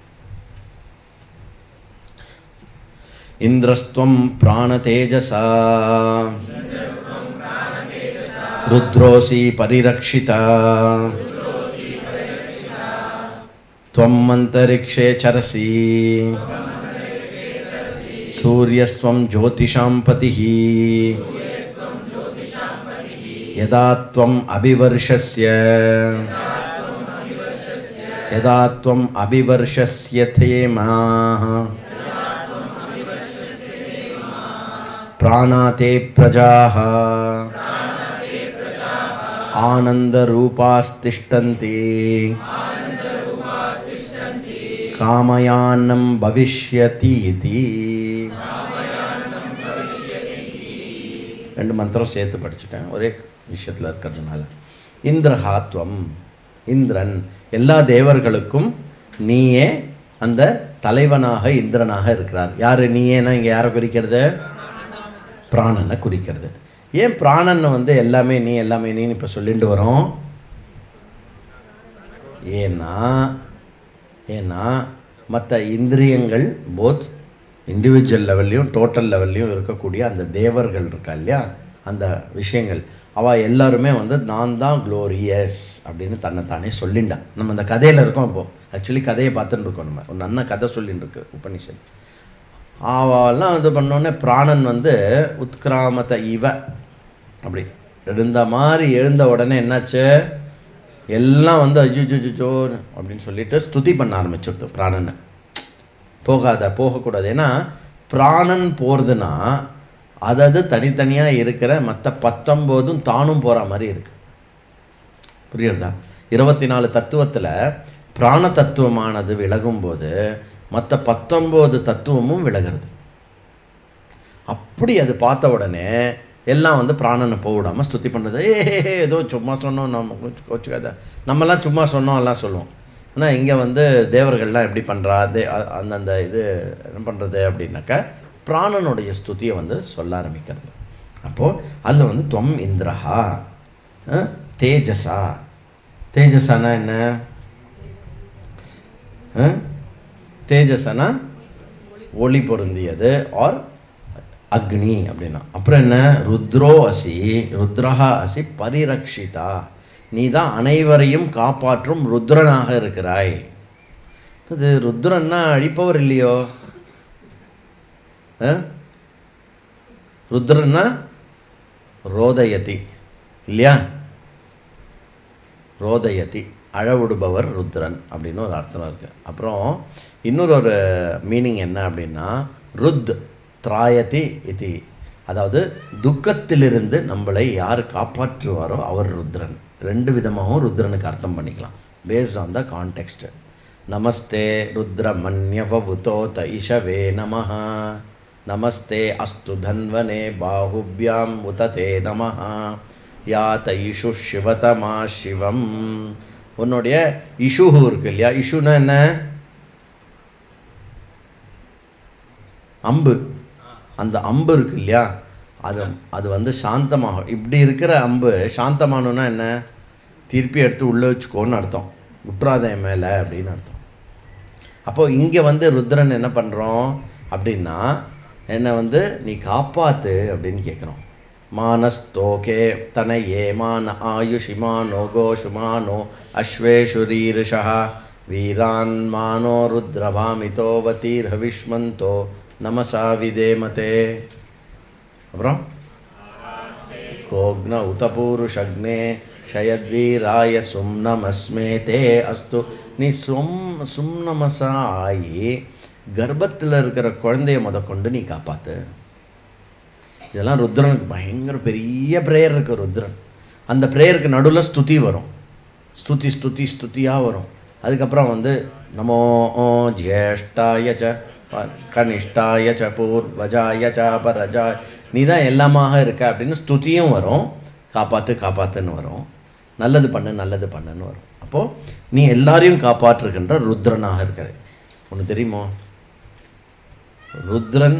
இந்திரஸ்துவம் பிராணதேஜசா ருத்ரோசி பரிரக்ஷிதா त्वम् अन्तरिक्षे चरसि सूर्यस्त्वं ज्योतिषां पतिः यदा त्वम् अभिवर्षस्य यदा त्वम् अभिवर्षस्यथेमाः प्राणाते प्रजाः आनन्दरूपास्तिष्ठन्ति காமயானம் பவிஷ்யதி இதி ரெண்டு மந்திரம் சேர்த்து படிச்சுட்டேன் ஒரே விஷயத்தில் இருக்கிறதுனால இந்திரஹாத்வம் இந்திரன் எல்லா தேவர்களுக்கும் நீயே அந்த தலைவனாக இந்திரனாக இருக்கிறார் யார் நீயேனா இங்கே யாரை குறிக்கிறது பிராணனை குறிக்கிறது ஏன் பிராணனை வந்து எல்லாமே நீ எல்லாமே நீன்னு இப்போ சொல்லிட்டு வரோம் ஏன்னா ஏன்னா மற்ற இந்திரியங்கள் போத் இண்டிவிஜுவல் லெவல்லையும் டோட்டல் லெவல்லையும் இருக்கக்கூடிய அந்த தேவர்கள் இருக்கா இல்லையா அந்த விஷயங்கள் அவள் எல்லாருமே வந்து நான் தான் க்ளோரியஸ் அப்படின்னு தன்னைத்தானே சொல்லிண்டா நம்ம அந்த கதையில் இருக்கோம் இப்போது ஆக்சுவலி கதையை பார்த்துட்டு இருக்கோம் நம்ம ஒரு நல்ல கதை சொல்லிட்டு இருக்கு உபனிஷத் அவெல்லாம் இது பண்ணோடனே பிராணன் வந்து உத்கிராமத்தை இவ அப்படி எழுந்த மாதிரி எழுந்த உடனே என்னாச்சு எல்லாம் வந்து அஜுஜுஜோ அப்படின்னு சொல்லிட்டு ஸ்துதி பண்ண ஆரம்பிச்சிடுது பிராணனை போகாத போகக்கூடாது ஏன்னா பிராணன் போகிறதுனா அதது தனித்தனியாக இருக்கிற மற்ற பத்தொம்போதும் தானும் போகிற மாதிரி இருக்கு புரியுறதா இருபத்தி நாலு தத்துவத்தில் பிராண தத்துவமானது விலகும்போது மற்ற பத்தொம்போது தத்துவமும் விலகிறது அப்படி அது பார்த்த உடனே எல்லாம் வந்து பிராணனை போவிடாமல் ஸ்துதி பண்ணுறது ஏ ஏதோ சும்மா சொன்னோம் நம்ம வச்சுக்காத நம்மலாம் சும்மா சொன்னோம் எல்லாம் சொல்லுவோம் ஆனால் இங்கே வந்து தேவர்கள்லாம் எப்படி பண்ணுறா தே அ- அந்தந்த இது என்ன பண்ணுறது அப்படின்னாக்கா பிராணனுடைய ஸ்துதியை வந்து சொல்ல ஆரம்பிக்கிறது அப்போது அதில் வந்து தொம் இந்திரஹா அஹ், தேஜஸா தேஜஸானா என்ன அஹ்? தேஜஸானா ஒளி பொருந்தியது ஆர் அக்னி அப்படின்னா அப்புறம் என்ன ருத்ரோ அசி ருத்ரஹா அசி பரிரக்ஷிதா நீ தான் அனைவரையும் காப்பாற்றும் ருத்ரனாக இருக்கிறாய் இது ருத்ரன்னா அழிப்பவர் இல்லையோ ஆ? ருத்ரன்னா ரோதயதி இல்லையா ரோதயதி அழவிடுபவர் ருத்ரன் அப்படின்னு ஒரு அர்த்தம் இருக்குது அப்புறம் இன்னொரு ஒரு மீனிங் என்ன அப்படின்னா ருத் திராயதி இது அதாவது துக்கத்திலிருந்து நம்மளை யார் காப்பாற்றுவாரோ அவர் ருத்ரன் ரெண்டு விதமாகவும் ருத்ரனுக்கு அர்த்தம் பண்ணிக்கலாம் பேஸ்ட் ஆன் த கான்டெக்ஸ்ட் நமஸ்தே ருத்ரமன்யவவுதோத இஷவே நமஹ நமஸ்தே அஸ்து தன்வனே பாஹுபியாம் உததே நமஹ யாத இஷு சிவதமா சிவம் உன்னுடைய இஷுஹு இருக்கு இல்லையா இஷுனா என்ன அம்பு அந்த அம்பு இருக்கு இல்லையா அது அது வந்து சாந்தமாகும் இப்படி இருக்கிற அம்பு சாந்தமானோன்னா என்ன திருப்பி எடுத்து உள்ளே வச்சுக்கோன்னு அர்த்தம் விட்றாத என் மேலே அப்படின்னு அர்த்தம் அப்போ இங்கே வந்து ருத்ரன் என்ன பண்ணுறோம் அப்படின்னா என்னை வந்து நீ காப்பாத்து அப்படின்னு கேட்குறோம் மானஸ்தோகே தனையே மான ஆயுஷிமானோ கோஷுமானோ அஸ்வேஷுரீருஷா வீரான் மானோ ருத்ரபாமிதோ வதீர்ஹவிஷ்மந்தோ நமசா விதேமதே அப்புறம் கோக்ன உதபூருஷக்னே ஷயத்வீராய சும்னமஸ்மே தே அஸ்து நீ சும் சும்னமசா ஆகி கர்ப்பத்தில் இருக்கிற குழந்தைய முதற்கொண்டு நீ காப்பாத்து இதெல்லாம் ருத்ரனுக்கு பயங்கர பெரிய ப்ரேயர் இருக்கு ருத்ரன் அந்த ப்ரேயருக்கு நடுவில் ஸ்துதி வரும் ஸ்துதி ஸ்துதி ஸ்துதியாக வரும் அதுக்கப்புறம் வந்து நமோ ஓ ஜேஷ்டாய ச ப- கனிஷ்டாய ச பூர்வஜாய ச பரஜா நீ தான் எல்லாமாக இருக்க அப்படின்னு ஸ்துதியும் வரும் காப்பாற்று காப்பாற்றுன்னு வரும் நல்லது பண்ணு நல்லது பண்ணுன்னு வரும் அப்போது நீ எல்லாரையும் காப்பாற்றுகின்ற ருத்ரனாக இருக்கிற ஒன்று தெரியுமோ ருத்ரன்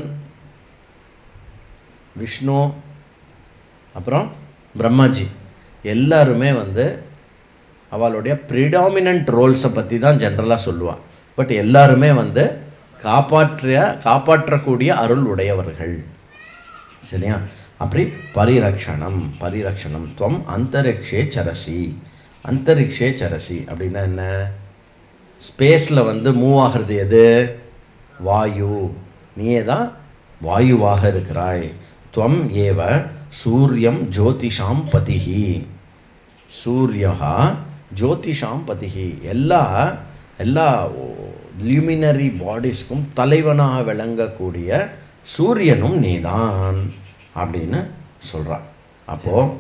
விஷ்ணு அப்புறம் பிரம்மாஜி எல்லாருமே வந்து அவளுடைய ப்ரிடாமினன்ட் ரோல்ஸை பற்றி தான் ஜென்ரலாக சொல்லுவாள் பட் எல்லாருமே வந்து காப்பாற்றிய காப்பாற்றக்கூடிய அருள் உடையவர்கள் சரியா அப்படி பரிரக்ஷணம் பரிரக்ஷணம் துவம் அந்தரிக்ஷே சரசி அந்தரிக்ஷே சரசி அப்படின்னா என்ன ஸ்பேஸில் வந்து மூவ் ஆகிறது எது வாயு நீயே தான் வாயுவாக இருக்கிறாய் துவம் ஏவ சூரியம் ஜோதிஷாம் பதிஹி சூரியா ஜோதிஷாம் பதிஹி எல்லா எல்லா லியூமினரி பாடிஸ்க்கும் தலைவனாக விளங்கக்கூடிய சூரியனும் நீதான் அப்படின்னு சொல்கிறான் அப்போது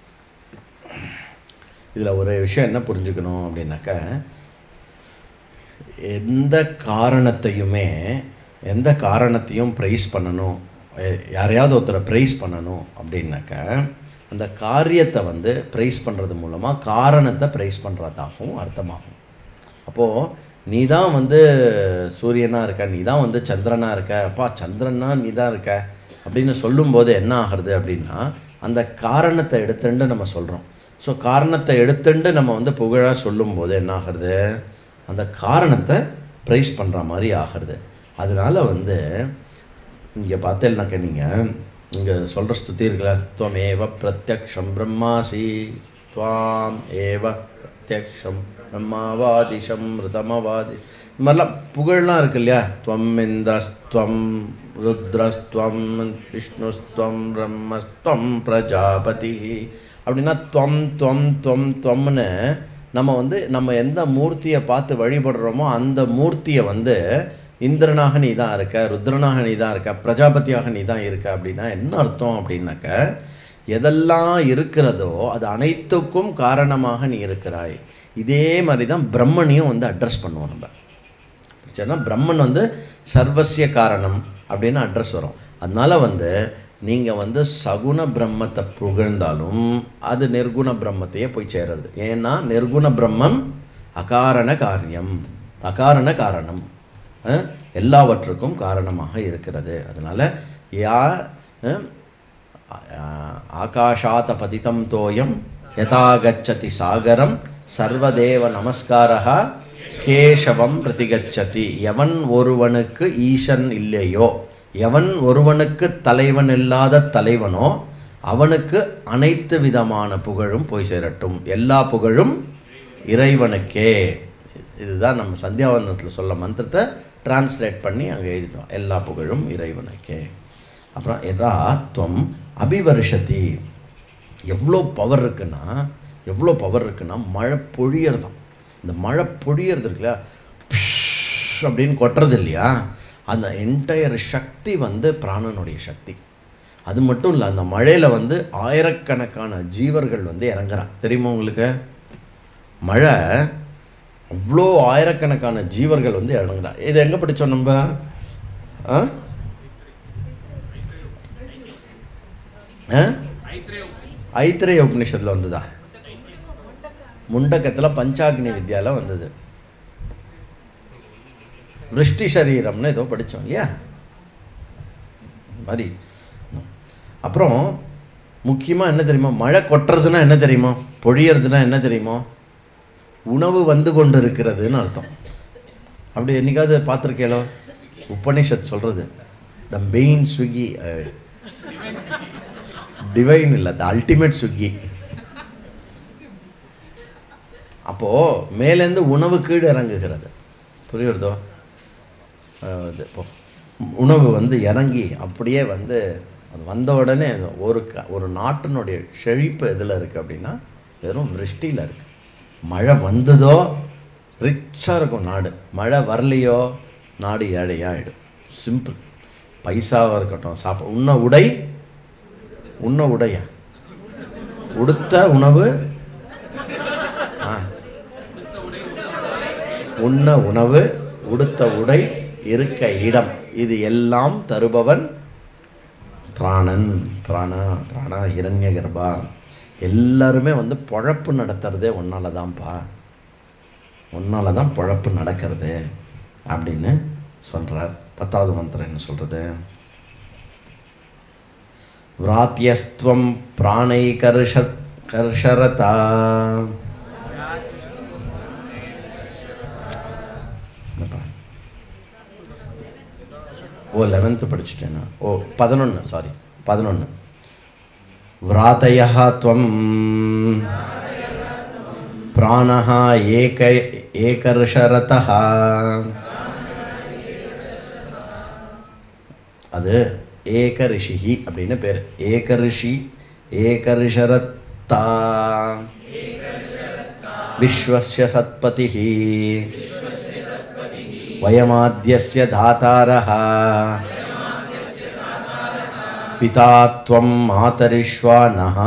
இதில் ஒரு விஷயம் என்ன புரிஞ்சுக்கணும் அப்படின்னாக்க எந்த காரணத்தையுமே எந்த காரணத்தையும் ப்ரைஸ் பண்ணணும் எ- யாரையாவது ஒருத்தரை ப்ரைஸ் பண்ணணும் அப்படின்னாக்க அந்த காரியத்தை வந்து ப்ரைஸ் பண்ணுறது மூலமாக காரணத்தை ப்ரைஸ் பண்ணுறதாகவும் அர்த்தமாகும் அப்போது நீ தான் வந்து சூரியனாக இருக்க நீ தான் வந்து சந்திரனாக இருக்க அப்பா சந்திரனா நீ தான் இருக்க அப்படின்னு சொல்லும்போது என்ன ஆகுறது அப்படின்னா அந்த காரணத்தை எடுத்துண்டு நம்ம சொல்கிறோம் ஸோ காரணத்தை எடுத்துண்டு நம்ம வந்து புகழாக சொல்லும்போது என்ன ஆகுறது அந்த காரணத்தை ப்ரைஸ் பண்ணுற மாதிரி ஆகிறது அதனால வந்து இங்கே பார்த்தேன்னாக்க நீங்கள் இங்கே சொல்கிற ஸ்துதி இருக்குல்ல துவமேவ பிரத்யக்ஷம் பிரம்மாசி துவாம் ஏவ பிரத்யக்ஷம் பிரம்மாவாதிஷம் ரிதமவாதி இந்த மாதிரிலாம் புகழ்லாம் இருக்கு இல்லையா துவம் இந்திரஸ்துவம் ருத்ரஸ்துவம் விஷ்ணுஸ்துவம் பிரம்மஸ்துவம் பிரஜாபதி அப்படின்னா துவம் துவம் துவம் துவம்னு நம்ம வந்து நம்ம எந்த மூர்த்தியை பார்த்து வழிபடுறோமோ அந்த மூர்த்தியை வந்து இந்திரனாக நீ தான் இருக்க ருத்ரனாக நீ தான் இருக்க பிரஜாபதியாக நீ தான் இருக்க அப்படின்னா என்ன அர்த்தம் அப்படின்னாக்க எதெல்லாம் இருக்கிறதோ அது அனைத்துக்கும் காரணமாக நீ இருக்கிறாய் இதே மாதிரி தான் பிரம்மனையும் வந்து அட்ரஸ் பண்ணுவோம் நம்ம சரினா பிரம்மன் வந்து சர்வசிய காரணம் அப்படின்னு அட்ரஸ் வரும் அதனால வந்து நீங்கள் வந்து சகுண பிரம்மத்தை புகழ்ந்தாலும் அது நிர்குண பிரம்மத்தையே போய் சேருறது ஏன்னா நிர்குண பிரம்மம் அகாரண காரியம் அகாரண காரணம் அஹ், எல்லாவற்றுக்கும் காரணமாக இருக்கிறது அதனால் யா அஹ், ஆ- ஆகாஷாத் பதிதம் தோயம் யதா கச்சதி சாகரம் சர்வதேவ நமஸ்காரா கேசவம் பிரதிகச்சதி எவன் ஒருவனுக்கு ஈசன் இல்லையோ எவன் ஒருவனுக்கு தலைவன் இல்லாத தலைவனோ அவனுக்கு அனைத்து விதமான புகழும் போய் சேரட்டும் எல்லா புகழும் இறைவனுக்கே இதுதான் நம்ம சந்தியாவந்தனத்தில் சொல்ல மந்திரத்தை டிரான்ஸ்லேட் பண்ணி அங்கே எழுதிட்டோம் எல்லா புகழும் இறைவனுக்கே அப்புறம் எதா துவம் அபிவருஷதி எவ்வளோ பவர் இருக்குன்னா எவ்வளோ பவர் இருக்குன்னா மழை பொழியறதாம் இந்த மழை பொழியறது இருக்குல்ல பிஷ் அப்படின்னு கொட்டுறது இல்லையா அந்த என்டையர் சக்தி வந்து பிராணனுடைய சக்தி அது மட்டும் இல்லை அந்த மழையில் வந்து ஆயிரக்கணக்கான ஜீவர்கள் வந்து இறங்குறான் தெரியுமா உங்களுக்கு மழை அவ்வளோ ஆயிரக்கணக்கான ஜீவர்கள் வந்து இறங்குறான் இது எங்கே படித்தோம் நம்ம ஆ ஆ? ஐத்திரேய உபநிஷத்தில் வந்ததா முண்டக்கத்தில் பஞ்சாக்னி வித்யால வந்தது விருஷ்டி சரீரம்னு ஏதோ படித்தோம் இல்லையா மாதிரி அப்புறம் முக்கியமாக என்ன தெரியுமா மழை கொட்டுறதுன்னா என்ன தெரியுமா பொழியறதுன்னா என்ன தெரியுமா உணவு வந்து கொண்டு இருக்கிறதுன்னு அர்த்தம் அப்படி என்னைக்காவது பார்த்துருக்கேளோ உபனிஷத் சொல்கிறது த மெயின் ஸ்விக்கி டிவைன் இல்லை த அல்டிமேட் ஸ்விக்கி அப்போது மேலேருந்து உணவு கீழே இறங்குகிறது புரியுறதோ அஹ் இது இப்போ உணவு வந்து இறங்கி அப்படியே வந்து அது வந்த உடனே ஒரு க ஒரு நாட்டினுடைய செழிப்பு எதில் இருக்குது அப்படின்னா வெறும் விருஷ்டியில் இருக்குது மழை வந்ததோ ரிச்சாக இருக்கும் நாடு மழை வரலையோ நாடு ஏழையாகிடும் சிம்பிள் பைசாவாக இருக்கட்டும் சாப்ப உண்ண உடை உண்ண உடைய உடுத்த உணவு ஆ உண்ண உணவு உடுத்த உடை இருக்க இடம் இது எல்லாம் தருபவன் பிராணன் பிராணா பிராணா ஹிரண்ய கர்ப்பா எல்லாருமே வந்து பொழப்பு நடத்துறதே ஒன்னால தான்ப்பா உன்னால தான் பொழப்பு நடக்கிறது அப்படின்னு சொல்கிறார் பத்தாவது மந்திரம் என்ன சொல்கிறது விராத்தியஸ்துவம் பிராணை கர்ஷ கர்ஷரதா என்னப்பா ஓ லெவன்த்து படிச்சுட்டேனா ஓ பதினொன்று சாரி பதினொன்று व्रातयः त्वं प्राणः एक एकर्षरतः அது ஏக ரிஷிஹி அப்படின்னு பேர் ஏக ரிஷி ஏகரிஷரத்தா விஸ்வஸ்ய சத்பதிः वयमाद्यस्य धातारः पिता त्वं मातरिष्वानः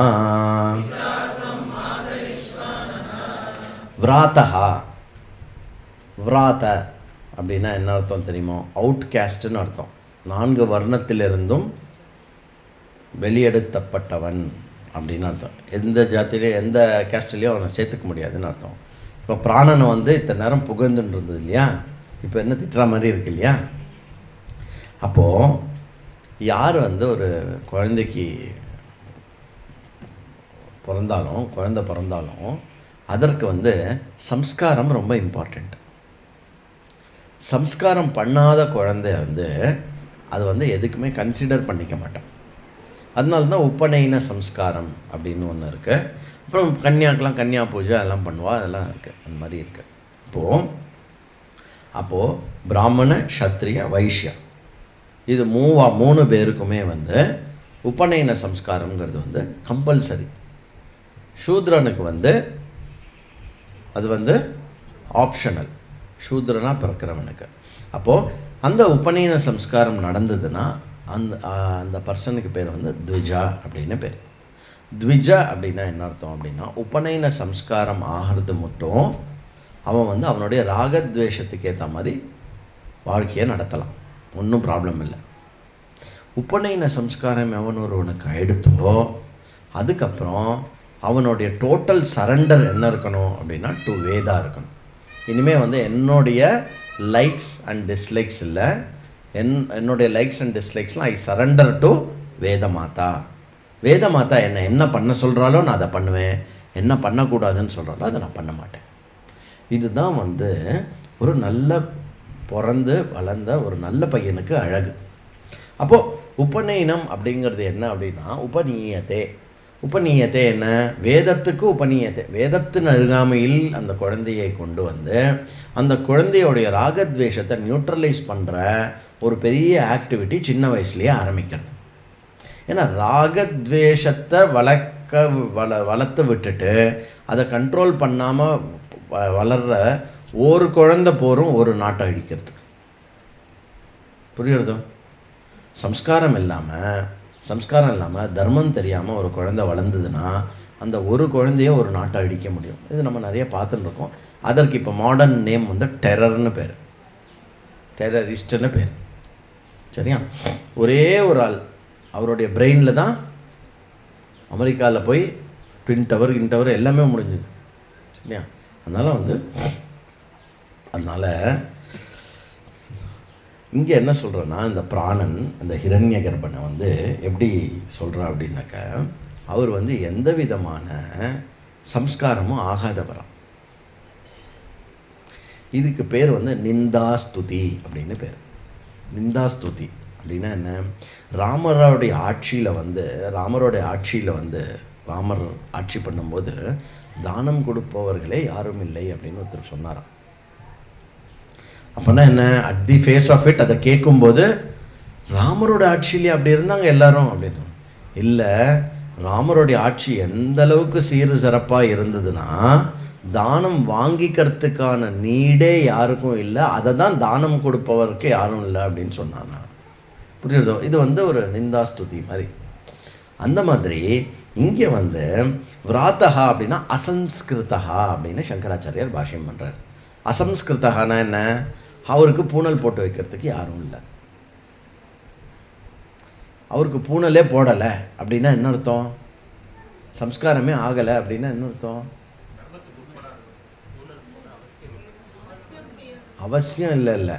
व्रातः விராத அப்படின்னா என்ன அர்த்தம் தெரியுமோ அவுட் கேஸ்ட்னு அர்த்தம் நான்கு வர்ணத்திலிருந்தும் வெளியெடுத்தப்பட்டவன் அப்படின்னு அர்த்தம் எந்த ஜாத்திலையும் எந்த கேஸ்ட்லேயும் அவனை சேர்த்துக்க முடியாதுன்னு அர்த்தம் இப்போ பிராணனை வந்து இத்தனை நேரம் புகழ்ந்துன்னு இருந்தது இல்லையா இப்போ என்ன திட்டுற மாதிரி இருக்கு இல்லையா அப்போது யார் வந்து ஒரு குழந்தைக்கு பிறந்தாலும் குழந்தை பிறந்தாலும் அதற்கு வந்து சம்ஸ்காரம் ரொம்ப இம்பார்ட்டண்ட் சம்ஸ்காரம் பண்ணாத குழந்தை வந்து அது வந்து எதுக்குமே கன்சிடர் பண்ணிக்க மாட்டான் அதனால தான் உப்பநயன சம்ஸ்காரம் அப்படின்னு ஒன்று இருக்குது அப்புறம் கன்னியாக்கெலாம் கன்னியா பூஜை அதெல்லாம் பண்ணுவா அதெல்லாம் இருக்குது அந்த மாதிரி இருக்குது இப்போது அப்போது பிராமண க்ஷத்ரிய வைஷ்யா இது மூவா மூணு பேருக்குமே வந்து உபநயன சம்ஸ்காரங்கிறது வந்து கம்பல்சரி சூத்ரனுக்கு வந்து அது வந்து ஆப்ஷனல் சூத்ரனாக பிறக்கிறவனுக்கு அப்போது அந்த உபநயன சம்ஸ்காரம் நடந்ததுன்னா அந்த ஆஹ், அந்த பர்சனுக்கு பேர் வந்து த்விஜா அப்படின்னு பேர் த்விஜா அப்படின்னா என்ன அர்த்தம் அப்படின்னா உபநயன சம்ஸ்காரம் ஆகிறது மட்டும் அவன் வந்து அவனுடைய ராகத்வேஷத்துக்கு ஏற்ற மாதிரி வாழ்க்கையை நடத்தலாம் ஒன்றும் ப்ராப்ளம் இல்லை உபநயன சம்ஸ்காரம் எவன் ஒருவனுக்கு ஆயிடுத்தோ அதுக்கப்புறம் அவனுடைய டோட்டல் சரண்டர் என்ன இருக்கணும் அப்படின்னா டு வேதா இருக்கணும் இனிமேல் வந்து என்னுடைய லைக்ஸ் அண்ட் டிஸ்லைக்ஸ் இல்லை என் என்னுடைய லைக்ஸ் அண்ட் டிஸ்லைக்ஸ்லாம் I surrender to Veda Mata வேத மாதா என்ன என்ன பண்ண சொல்கிறாலோ நான் அதை பண்ணுவேன் என்ன பண்ணக்கூடாதுன்னு சொல்கிறாலோ அதை நான் பண்ண மாட்டேன் இதுதான் வந்து ஒரு நல்ல பிறந்து வளர்ந்த ஒரு நல்ல பையனுக்கு அழகு அப்போது உபநயனம் அப்படிங்கிறது என்ன அப்படின்னா உபநீயத்தே உபநீயத்தை என்ன வேதத்துக்கு உபநீயத்தை வேதத்தின் அருகாமையில் அந்த குழந்தையை கொண்டு வந்து அந்த குழந்தையோடைய ராகத்வேஷத்தை நியூட்ரலைஸ் பண்ணுற ஒரு பெரிய ஆக்டிவிட்டி சின்ன வயசுலேயே ஆரம்பிக்கிறது ஏன்னா ராகத்வேஷத்தை வளர்க்க வள வளர்த்து விட்டுட்டு அதை கண்ட்ரோல் பண்ணாமல் வளர்ற ஒரு குழந்தை போரும் ஒரு நாட்டை அழிக்கிறதுக்கு புரியுறதோ சம்ஸ்காரம் இல்லாமல் சம்ஸ்காரம் இல்லாமல் தர்மம் தெரியாமல் ஒரு குழந்தை வளர்ந்ததுன்னா அந்த ஒரு குழந்தைய ஒரு நாட்டை அழிக்க முடியும் இது நம்ம நிறைய பார்த்துட்டு இருக்கோம் அதற்கு இப்போ மாடர்ன் நேம் வந்து டெரர்னு பேர் டெரரிஸ்ட்னு பேர் சரியா ஒரே ஒரு ஆள் அவருடைய பிரெயினில் தான் அமெரிக்காவில் போய் ட்வின் டவர் இன் டவர் எல்லாமே முடிஞ்சுது சரியா அதனால் வந்து அதனால் இங்கே என்ன சொல்கிறேன்னா இந்த பிராணன் இந்த ஹிரண்ய கர்ப்பனை வந்து எப்படி சொல்கிறா அப்படின்னாக்க அவர் வந்து எந்த விதமான சம்ஸ்காரமும் ஆகாதவராம் இதுக்கு பேர் வந்து நிந்தாஸ்துதி அப்படின்னு பேர் நிந்தாஸ்துதி அப்படின்னா என்ன ராமரோடைய ஆட்சியில் வந்து ராமரோடைய ஆட்சியில் வந்து ராமர் ஆட்சி பண்ணும்போது தானம் கொடுப்பவர்களே யாரும் இல்லை அப்படின்னு ஒருத்தர் சொன்னாராம் அப்போனா என்ன at the face of it அதை கேட்கும்போது ராமரோட ஆட்சியிலே அப்படி இருந்தாங்க எல்லாரும் அப்படின்னு இல்லை ராமருடைய ஆட்சி எந்த அளவுக்கு சீரு சிறப்பாக இருந்ததுன்னா தானம் வாங்கிக்கிறதுக்கான நீடே யாருக்கும் இல்லை அதை தான் தானம் கொடுப்பவருக்கு யாரும் இல்லை அப்படின்னு சொன்னாங்க புரியுறதோ இது வந்து ஒரு நிந்தாஸ்துதி மாதிரி அந்த மாதிரி இங்கே வந்து விராத்தகா அப்படின்னா அசம்ஸ்கிருதகா அப்படின்னு சங்கராச்சாரியார் பாஷ்யம் பண்ணுறார் அசம்ஸ்கிருதகானா என்ன அவருக்கு பூணல் போட்டு வைக்கிறதுக்கு யாரும் இல்லை அவருக்கு பூணலே போடலை அப்படின்னா என்ன அர்த்தம் சம்ஸ்காரமே ஆகலை அப்படின்னா என்ன அர்த்தம் அவசியம் இல்லை இல்லை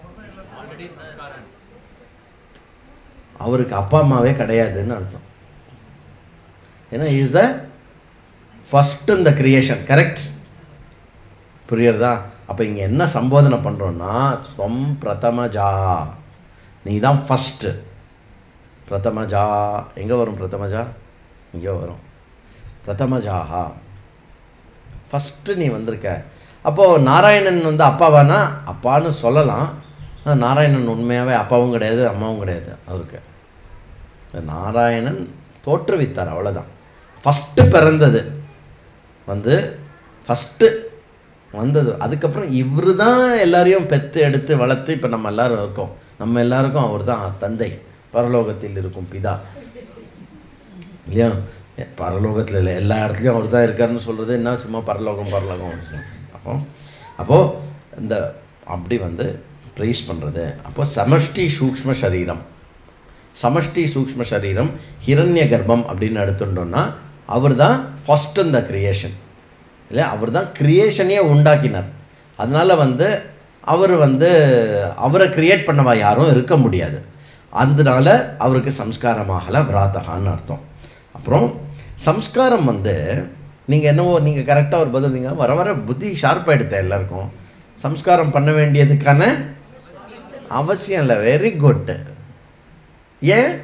அவருக்கு அப்பா அம்மாவே கிடையாதுன்னு அர்த்தம் ஏன்னா இஸ் த ஃபஸ்ட் இந்த கிரியேஷன் கரெக்ட் புரியுறதா அப்போ இங்கே என்ன சம்போதனை பண்ணுறோன்னா ஸ்வம் பிரதமஜா நீ தான் ஃபஸ்ட்டு பிரதமஜா எங்கே வரும் பிரதமஜா இங்கே வரும் பிரதமஜாஹா ஃபஸ்ட்டு நீ வந்திருக்க அப்போது நாராயணன் வந்து அப்பாவானா அப்பான்னு சொல்லலாம் ஆனா நாராயணன் உண்மையாகவே அப்பாவும் கிடையாது அம்மாவும் கிடையாது அவருக்கு நாராயணன் தோற்றுவித்தார் அவ்வளோதான் ஃபஸ்ட்டு பிறந்தது வந்து ஃபஸ்ட்டு வந்தது அதுக்கப்புறம் இவர் தான் எல்லாரையும் பெற்று எடுத்து வளர்த்து இப்போ நம்ம எல்லாரும் இருக்கோம் நம்ம எல்லாருக்கும் அவர் தான் தந்தை பரலோகத்தில் இருக்கும் பிதா இல்லையா எ- பரலோகத்தில் இல்லை எல்லா இடத்துலையும் அவர் தான் இருக்காருன்னு சொல்கிறது என்ன சும்மா பரலோகம் பரலோகம் அப்போ அப்போது இந்த அப்படி வந்து ப்ரைஸ் பண்ணுறது அப்போ சமஷ்டி சூக்ஷ்ம சரீரம் சமஷ்டி சூக்ஷ்ம சரீரம் ஹிரண்ய கர்ப்பம் அப்படின்னு எடுத்துட்டோம்னா அவர் தான் ஃபஸ்ட் இந்த கிரியேஷன் இல்லையா அவர் தான் கிரியேஷனையே உண்டாக்கினார் அதனால் வந்து அவர் வந்து அவரை கிரியேட் பண்ணவா யாரும் இருக்க முடியாது அதனால அவருக்கு சம்ஸ்காரமாகலை விராத்தகான்னு அர்த்தம் அப்புறம் சம்ஸ்காரம் வந்து நீங்கள் என்னவோ நீங்கள் கரெக்டாக ஒரு பதில் நீங்கள் வர வர புத்தி ஷார்ப்பாகிடுத்த எல்லாருக்கும் சம்ஸ்காரம் பண்ண வேண்டியதுக்கான அவசியம் இல்லை வெரி குட் ஏன்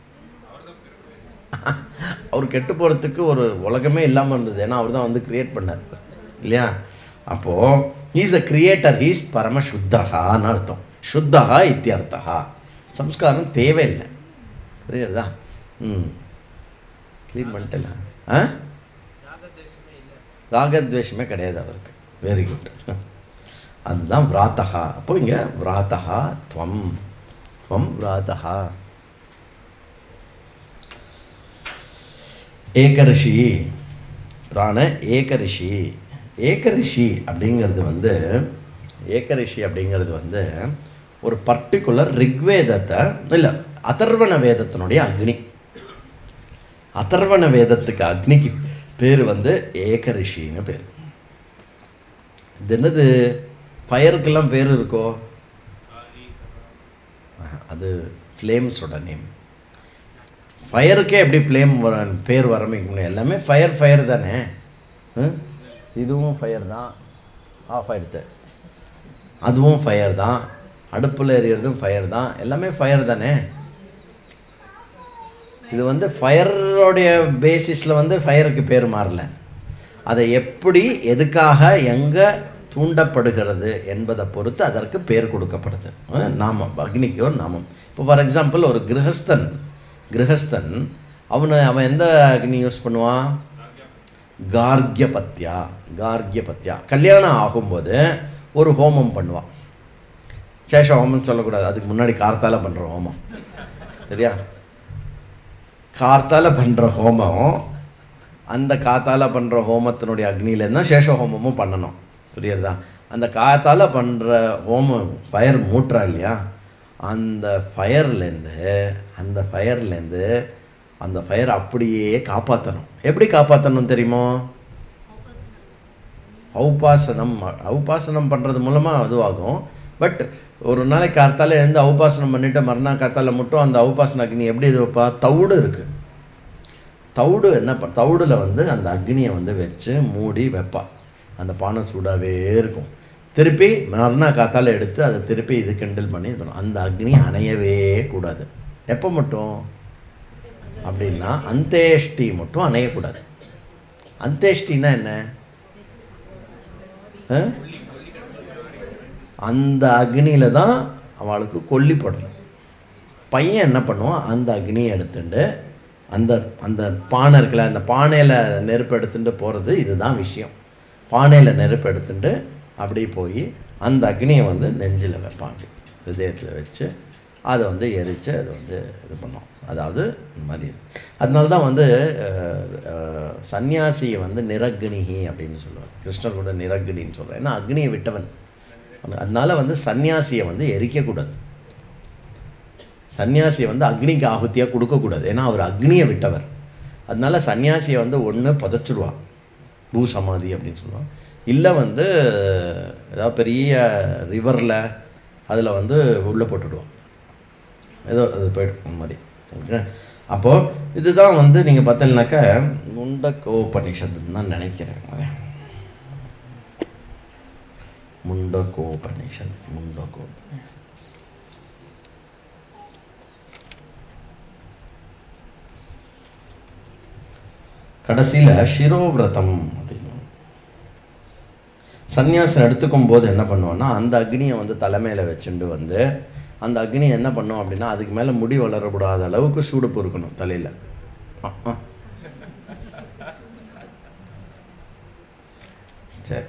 அவர் கெட்டு போகிறதுக்கு ஒரு உலகமே இல்லாமல் இருந்தது ஏன்னா அவர் தான் வந்து கிரியேட் பண்ணார் இல்லையா அப்போது ஈஸ் அ கிரியேட்டர் ஈஸ் பரம சுத்தகான்னு அர்த்தம் சுத்தகா இத்தியர்த்தகா சம்ஸ்காரம் தேவையில்லை புரியுறதா ம் க்ளீன் பண்ணிட்டல ஆ ராகத்வேஷமே கிடையாது அவருக்கு வெரி குட் அதுதான் விராத்தகா அப்போ இங்கே விராத்தகா துவம் துவம் விராத்தகா ஏகரிஷி பிராண ஏகரிஷி ஏகரிஷி அப்படிங்கிறது வந்து ஏகரிஷி அப்படிங்கிறது வந்து ஒரு பர்டிகுலர் ரிக்வேதத்தை இல்லை அதர்வண வேதத்தினுடைய அக்னி அதர்வண வேதத்துக்கு அக்னிக்கு பேர் வந்து ஏகரிஷின்னு பேர் இது என்னது ஃபயருக்கெல்லாம் பேர் இருக்கோ ஆஹா, அது ஃப்ளேம்ஸோட நேம் ஃபயருக்கே எப்படி ஃப்ளேம் வர பேர் வரமிக்க முடியும் எல்லாமே ஃபயர் ஃபயர் தானே ம்? இதுவும் ஃபயர் தான் ஆஃப் ஆகிடுது அதுவும் ஃபயர் தான் அடுப்பில் எரியறதும் ஃபயர் தான் எல்லாமே ஃபயர் தானே இது வந்து ஃபயரோடைய பேசிஸில் வந்து ஃபயருக்கு பேர் மாறல அதை எப்படி எதுக்காக எங்கே தூண்டப்படுகிறது என்பதை பொறுத்து அதற்கு பேர் கொடுக்கப்படுது அஹ் நாமம் அக்னிக்கு ஒரு நாமம் இப்போ ஃபார் எக்ஸாம்பிள் ஒரு கிரகஸ்தன் கிரகஸ்தன் அவனை அவன் எந்த அக்னி யூஸ் பண்ணுவான் கார்கியபத்யா கார்கியபத்யா கல்யாணம் ஆகும்போது ஒரு ஹோமம் பண்ணுவான் சேஷ ஹோமம் சொல்லக்கூடாது அதுக்கு முன்னாடி கார்த்தால பண்ணுற ஹோமம் சரியா கார்த்தால பண்ணுற ஹோமம் அந்த காத்தால பண்ணுற ஹோமத்தினுடைய அக்னியிலேருந்து தான் சேஷ ஹோமமும் பண்ணணும் புரியுறதா அந்த காத்தால பண்ணுற ஹோமம் ஃபயர் மூட்டுறா இல்லையா அந்த ஃபயர்லேருந்து அந்த ஃபயர்லேருந்து அந்த ஃபயர் அப்படியே காப்பாற்றணும் எப்படி காப்பாற்றணும் தெரியுமோ ஔபாசனம் ஔபாசனம் பண்ணுறது மூலமாக அதுவாகும் பட் ஒரு நாளைக்கு காத்தால எழுந்து ஔபாசனம் பண்ணிவிட்டு மறுநாள் காத்தால மட்டும் அந்த ஔபாசன அக்னி எப்படி இது வைப்பா தவிடு இருக்குது தவிடு என்ன ப தவிடில் வந்து அந்த அக்னியை வந்து வச்சு மூடி வைப்பா அந்த பானை சூடாகவே இருக்கும் திருப்பி மறுநாள் காத்தால எடுத்து அதை திருப்பி இது கிண்டில் பண்ணி இது பண்ணும் அந்த அக்னி அணையவே கூடாது எப்போ மட்டும் அப்படின்னா அந்தேஷ்டி மட்டும் அணையக்கூடாது அந்தேஷ்டின்னா என்ன ஆ? அந்த அக்னியில் தான் அவளுக்கு கொல்லிப்படணும் பையன் என்ன பண்ணுவான் அந்த அக்னியை எடுத்துட்டு அந்த அந்த பானை இருக்குல்ல அந்த பானையில் நெருப்பு எடுத்துட்டு போகிறது இதுதான் விஷயம் பானையில் நெருப்பு எடுத்துட்டு அப்படியே போய் அந்த அக்னியை வந்து நெஞ்சில் வைப்பாங்க ஹிருதயத்தில் வச்சு அதை வந்து எரித்து அதை வந்து இது பண்ணோம் அதாவது இந்த மாதிரி அதனால தான் வந்து அஹ், அஹ், சன்னியாசியை வந்து நிரக்னிஹி அப்படின்னு சொல்லுவார் கிருஷ்ணர் கூட நிரக்னின்னு சொல்கிறார் ஏன்னா அக்னியை விட்டவன் அதனால வந்து சன்னியாசியை வந்து எரிக்கக்கூடாது சன்னியாசியை வந்து அக்னிக்கு ஆகுத்தியாக கொடுக்கக்கூடாது ஏன்னா அவர் அக்னியை விட்டவர் அதனால சன்னியாசியை வந்து ஒன்று புதைச்சிடுவா பூசமாதி அப்படின்னு சொல்லுவான் இல்லை வந்து ஏதாவது பெரிய ரிவரில் அதில் வந்து உள்ளே போட்டுடுவான் ஏதோ அது போய்டும் அந்த மாதிரி ஓகே அப்போது இதுதான் வந்து நீங்கள் பார்த்தீங்கன்னாக்கா முண்டக்கோபனிஷத்துன்னு தான் நினைக்கிறேன் அதை. முண்டகோபனிஷத் முண்டகோ கடைசியில் சிரோவிரதம் அப்படின்னு சந்நியாசம் எடுத்துக்கும் போது என்ன பண்ணுவோன்னா அந்த அக்னியை வந்து தலைமையில் வச்சுட்டு வந்து அந்த அக்னி என்ன பண்ணும் அப்படின்னா அதுக்கு மேலே முடி வளரக்கூடாத அளவுக்கு சூடு பொறுக்கணும் தலையில் சரி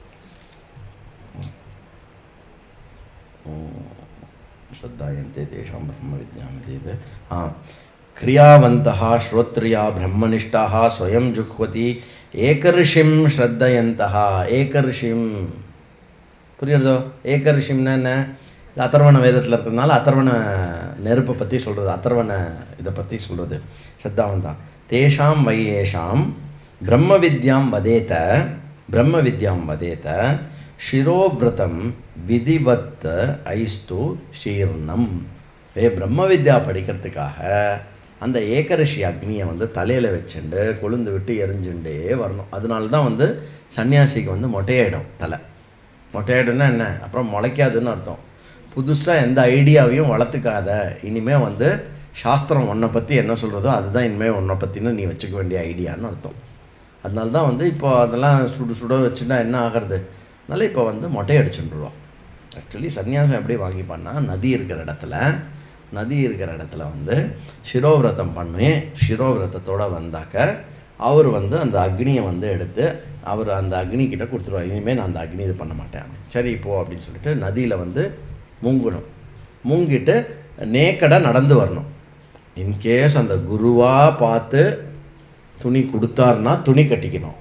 श्रद्धायन्ते तेषां ब्रह्मविद्यां चेत् हा क्रियावन्तः श्रोत्रिया ब्रह्मनिष्ठाः स्वयं जुह्वति एकऋषिं श्रद्धयन्तः एकऋषिं புரியுறதோ ஏக ரிஷிம்னா என்ன இது அதர்வண வேதத்தில் இருக்கிறதுனால அதர்வண நெருப்பை பற்றி சொல்கிறது அதர்வண இதை பற்றி சொல்கிறது ஸ்ரத்தாவன் தான் தேஷாம் வையேஷாம் பிரம்ம வித்யாம் வதேத பிரம்ம வித்யாம் வதேத ஷிரோவிரதம் விதிவத் ஐஸ்து ஷீர்ணம் ஏ பிரம்ம வித்யா படிக்கிறதுக்காக அந்த ஏகரிஷி அக்னியை வந்து தலையில் வச்சுண்டு கொழுந்து விட்டு எரிஞ்சுட்டே வரணும் அதனால தான் வந்து சன்னியாசிக்கு வந்து மொட்டையாயிடும் தலை மொட்டையாயிடும்னா என்ன அப்புறம் முளைக்காதுன்னு அர்த்தம் புதுசாக எந்த ஐடியாவையும் வளர்த்துக்காத இனிமேல் வந்து சாஸ்திரம் உன்னை பற்றி என்ன சொல்கிறதோ அதுதான் இனிமேல் உன்னை பற்றினு நீ வச்சுக்க வேண்டிய ஐடியான்னு அர்த்தம் அதனால தான் வந்து இப்போ அதெல்லாம் சுடு சுட வச்சுட்டா என்ன ஆகிறது அதனால இப்போ வந்து மொட்டை அடிச்சுட்டுருவோம் ஆக்சுவலி சன்னியாசம் எப்படி வாங்கிப்பான்னா நதி இருக்கிற இடத்துல நதி இருக்கிற இடத்துல வந்து சிரோவிரதம் பண்ணி சிரோவிரதத்தோடு வந்தாக்க அவர் வந்து அந்த அக்னியை வந்து எடுத்து அவர் அந்த அக்னி கிட்ட கொடுத்துருவார் இனிமேல் நான் அந்த அக்னி இது பண்ண மாட்டேன் சரி போ அப்படின்னு சொல்லிட்டு நதியில் வந்து மூங்கணும் மூங்கிட்டு நேக்கடாக நடந்து வரணும் இன்கேஸ் அந்த குருவாக பார்த்து துணி கொடுத்தாருன்னா துணி கட்டிக்கணும்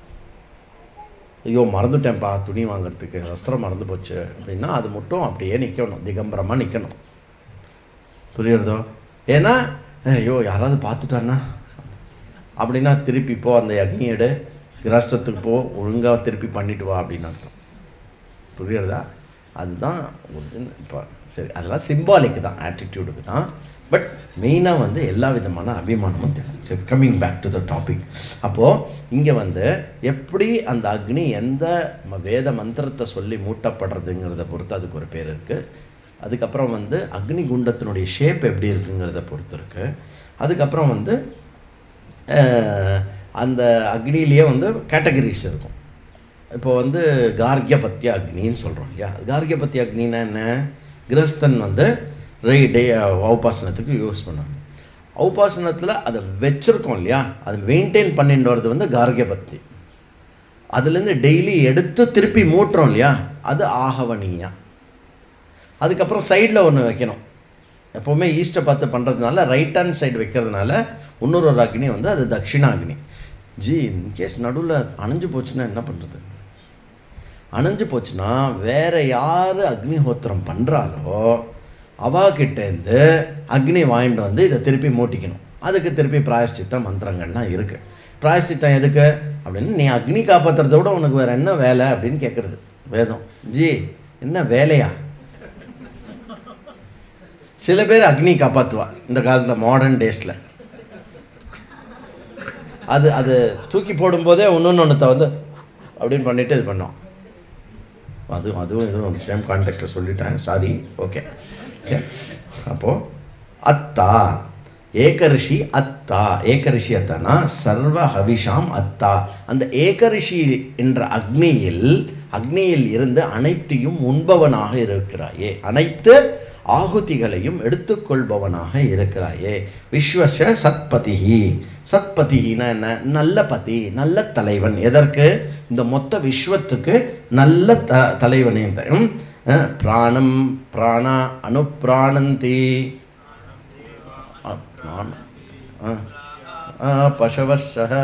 ஐயோ மறந்துட்டேன்ப்பா துணி வாங்குறதுக்கு வஸ்திரம் மறந்து போச்சு அப்படின்னா அது மட்டும் அப்படியே நிற்கணும் திகம்பரமாக நிற்கணும் புரியுறதோ ஏன்னா ஐயோ யாராவது பார்த்துட்டான்னா அப்படின்னா திருப்பி போ அந்த அக்னி எடு கிரஸ்தத்துக்கு போ ஒழுங்காக திருப்பி பண்ணிட்டு வா அப்படின்னு அர்த்தம் புரியுறதா அதுதான் இப்போ சரி அதெல்லாம் சிம்பாலிக் தான் ஆட்டிடியூடுக்கு தான் பட் மெயினாக வந்து எல்லா விதமான அபிமானமும் தெரியும் சரி coming back to the topic அப்போது இங்கே வந்து எப்படி அந்த அக்னி எந்த ம- வேத மந்திரத்தை சொல்லி மூட்டப்படுறதுங்கிறத பொறுத்து அதுக்கு ஒரு பேர் இருக்குது அதுக்கப்புறம் வந்து அக்னி குண்டத்தினுடைய ஷேப் எப்படி இருக்குங்கிறத பொறுத்து இருக்குது அதுக்கப்புறம் வந்து அஹ், அந்த அக்னிலேயே வந்து கேட்டகரிஸ் இருக்கும் இப்போ வந்து கார்கியபத்திய அக்னின்னு சொல்கிறோம் இல்லையா கார்கியபத்திய அக்னின்னா என்ன கிரஸ்தன் வந்து ரை டே ஔபாசனத்துக்கு யூஸ் பண்ணுவாங்க ஔபாசனத்தில் அதை வச்சுருக்கோம் இல்லையா அதை மெயின்டைன் பண்ணிட்டு வர்றது வந்து கார்கியபத்தி அதுலேருந்து டெய்லி எடுத்து திருப்பி மூட்டுறோம் இல்லையா அது ஆகவனியா அதுக்கப்புறம் சைடில் ஒன்று வைக்கணும் எப்போவுமே ஈஸ்ட்டை பார்த்து பண்ணுறதுனால ரைட் ஹேண்ட் சைடு வைக்கிறதுனால இன்னொரு ஒரு அக்னி வந்து அது தட்சிணாக்னி ஜி இன்கேஸ் நடுவில் அணைஞ்சு போச்சுன்னா என்ன பண்ணுறது அணைஞ்சு போச்சுன்னா வேற யார் அக்னிஹோத்திரம் பண்ணுறாலோ அவாகிட்டேருந்து அக்னி வாங்கிட்டு வந்து இதை திருப்பி மூட்டிக்கணும் அதுக்கு திருப்பி பிராயஷ்சித்த மந்திரங்கள்லாம் இருக்குது பிராயஷ்சித்தம் எதுக்கு அப்படின்னு நீ அக்னி காப்பாற்றுறத விட உனக்கு வேறு என்ன வேலை அப்படின்னு கேட்குறது வேதம் ஜி என்ன வேலையா சில பேர் அக்னி காப்பாற்றுவா இந்த காலத்தில் மாடர்ன் டேஸில் அது அது தூக்கி போடும்போதே ஒன்று ஒன்றத்தை வந்து அப்படின்னு பண்ணிட்டு இது பண்ணோம் அதுவும் அதுவும் இதுவும் சேம் கான்டெக்ட்டில் சொல்லிட்டேன் சாரி ஓகே ஓகே அப்போது அத்தா ஏகரிஷி அத்தா ஏகரிஷி அத்தானா சர்வ ஹவிஷாம் அத்தா அந்த ஏகரிஷி என்ற அக்னியில் அக்னியில் இருந்து அனைத்தையும் உண்பவனாக இருக்கிறாயே அனைத்து ஆகுதிகளையும் எடுத்துக்கொள்பவனாக இருக்கிறாயே விஸ்வச சத்பதிஹி சத்பதிஹினா என்ன நல்ல பதி நல்ல தலைவன் எதற்கு இந்த மொத்த விஸ்வத்துக்கு நல்ல த தலைவனே இந்த, ம், அஹ், பிராணம் பிராணா அனுப்பிராணந்தி அ- பிராண- அ, அ, பசவஸ்ஸஹ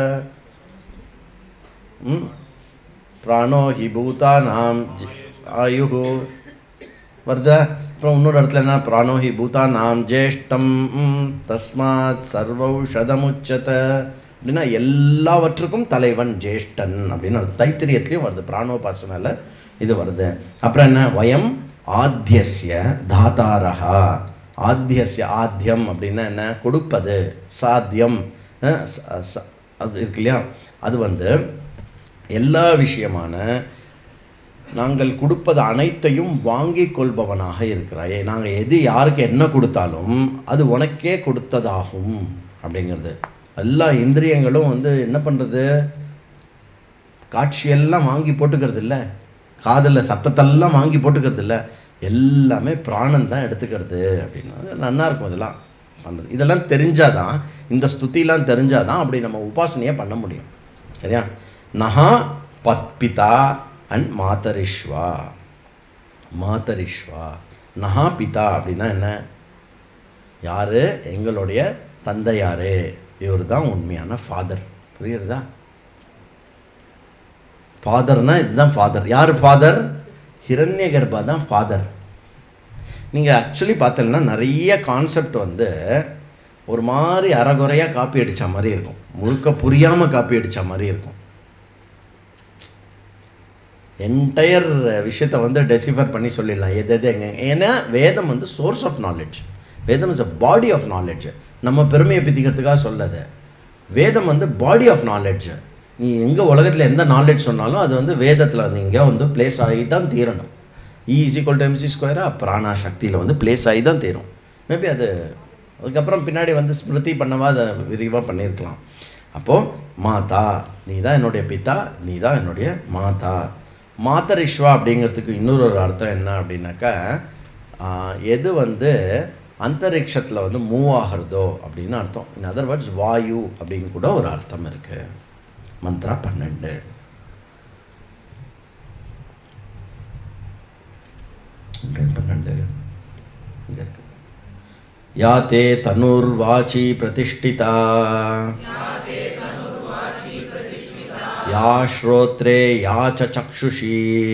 ம், பிராணோ ஹி பூதானாம் ஜ- ஆயுஹு வருதா அப்புறம் இன்னொரு இடத்துல என்ன பிராணோ ஹி பூதானாம் ஜேஷ்டம் ம், தஸ்மாத் சர்வௌஷதமுச்சத அப்படின்னா எல்லாவற்றுக்கும் தலைவன் ஜேஷ்டன் அப்படின்னு வருது தைத்திரியத்துலேயும் வருது பிராணோபாசனால இது வருது அப்புறம் என்ன வயம் ஆத்தியஸ்ய தாதாரஹா ஆத்தியஸ்ய ஆத்தியம் அப்படின்னா என்ன கொடுப்பது சாத்தியம் அஹ், ச- ச- அது இருக்கு இல்லையா அது வந்து எல்லா விஷயமான நாங்கள் கொடுப்பது அனைத்தையும் வாங்கிக் கொள்பவனாக இருக்கிறாயே நாங்கள் எது யாருக்கு என்ன கொடுத்தாலும் அது உனக்கே கொடுத்ததாகும் அப்படிங்கிறது எல்லா இந்திரியங்களும் வந்து என்ன பண்ணுறது காட்சியெல்லாம் வாங்கி போட்டுக்கிறது இல்லை காதில் சத்தத்தெல்லாம் வாங்கி போட்டுக்கிறது இல்லை எல்லாமே பிராணன் தான் எடுத்துக்கிறது அப்படின்னு அது நல்லா இருக்கும் இதெல்லாம் பண்ணுறது இதெல்லாம் தெரிஞ்சாதான் இந்த ஸ்துதிலாம் தெரிஞ்சாதான் அப்படி நம்ம உபாசனையே பண்ண முடியும் சரியா நகா பத்பிதா அண்ட் மாதரிஷ்வா மாதரிஷ்வா நகா பிதா அப்படின்னா என்ன யார் எங்களுடைய தந்தையாரே இவர் தான் உண்மையான ஃபாதர் புரியுறதா ஃபாதர்னா இதுதான் ஃபாதர் யார் ஃபாதர் ஹிரண்ய கர்ப்பா தான் ஃபாதர் நீங்கள் ஆக்சுவலி பார்த்தீங்கன்னா நிறைய கான்செப்ட் வந்து ஒரு மாதிரி அறகுறையாக காப்பி அடித்த மாதிரி இருக்கும் முழுக்க புரியாமல் காப்பி அடித்த மாதிரி இருக்கும் என்டையர் விஷயத்தை வந்து டெசிஃபர் பண்ணி சொல்லிடலாம் எது எது எங்க ஏன்னா வேதம் வந்து சோர்ஸ் ஆஃப் நாலேஜ் வேதம் is a body of knowledge நம்ம பெருமையை பித்திக்கிறதுக்காக சொல்லது வேதம் வந்து பாடி ஆஃப் நாலேஜ் நீ எங்கே உலகத்தில் எந்த நாலேஜ் சொன்னாலும் அது வந்து வேதத்தில் நீங்கள் வந்து பிளேஸ் ஆகி தான் தீரணும் E is equal to MC ஸ்கொயராக பிராணா சக்தியில் வந்து பிளேஸ் ஆகி தான் தீரும் மேபி அது அதுக்கப்புறம் பின்னாடி வந்து ஸ்மிருதி பண்ணவா அதை விரிவாக பண்ணியிருக்கலாம் அப்போது மாதா நீ தான் என்னுடைய பிதா நீ தான் என்னுடைய மாதா மாத்தரிஷ்வா அப்படிங்கிறதுக்கு இன்னொரு ஒரு அர்த்தம் என்ன அப்படின்னாக்கா ஆஹ், எது வந்து அந்தரிக்ஷத்தில் வந்து மூவ் ஆகிறதோ அப்படின்னு அர்த்தம் இன் அதர் வேர்ட்ஸ் வாயு அப்படின்னு கூட ஒரு அர்த்தம் இருக்குது மந்த்ரா பன்னெண்டு இங்கே பன்னெண்டு இங்கே இருக்கு யா தே தனுர்வாச்சி பிரதிஷ்டிதா या श्रोत्रे या च चक्षुषी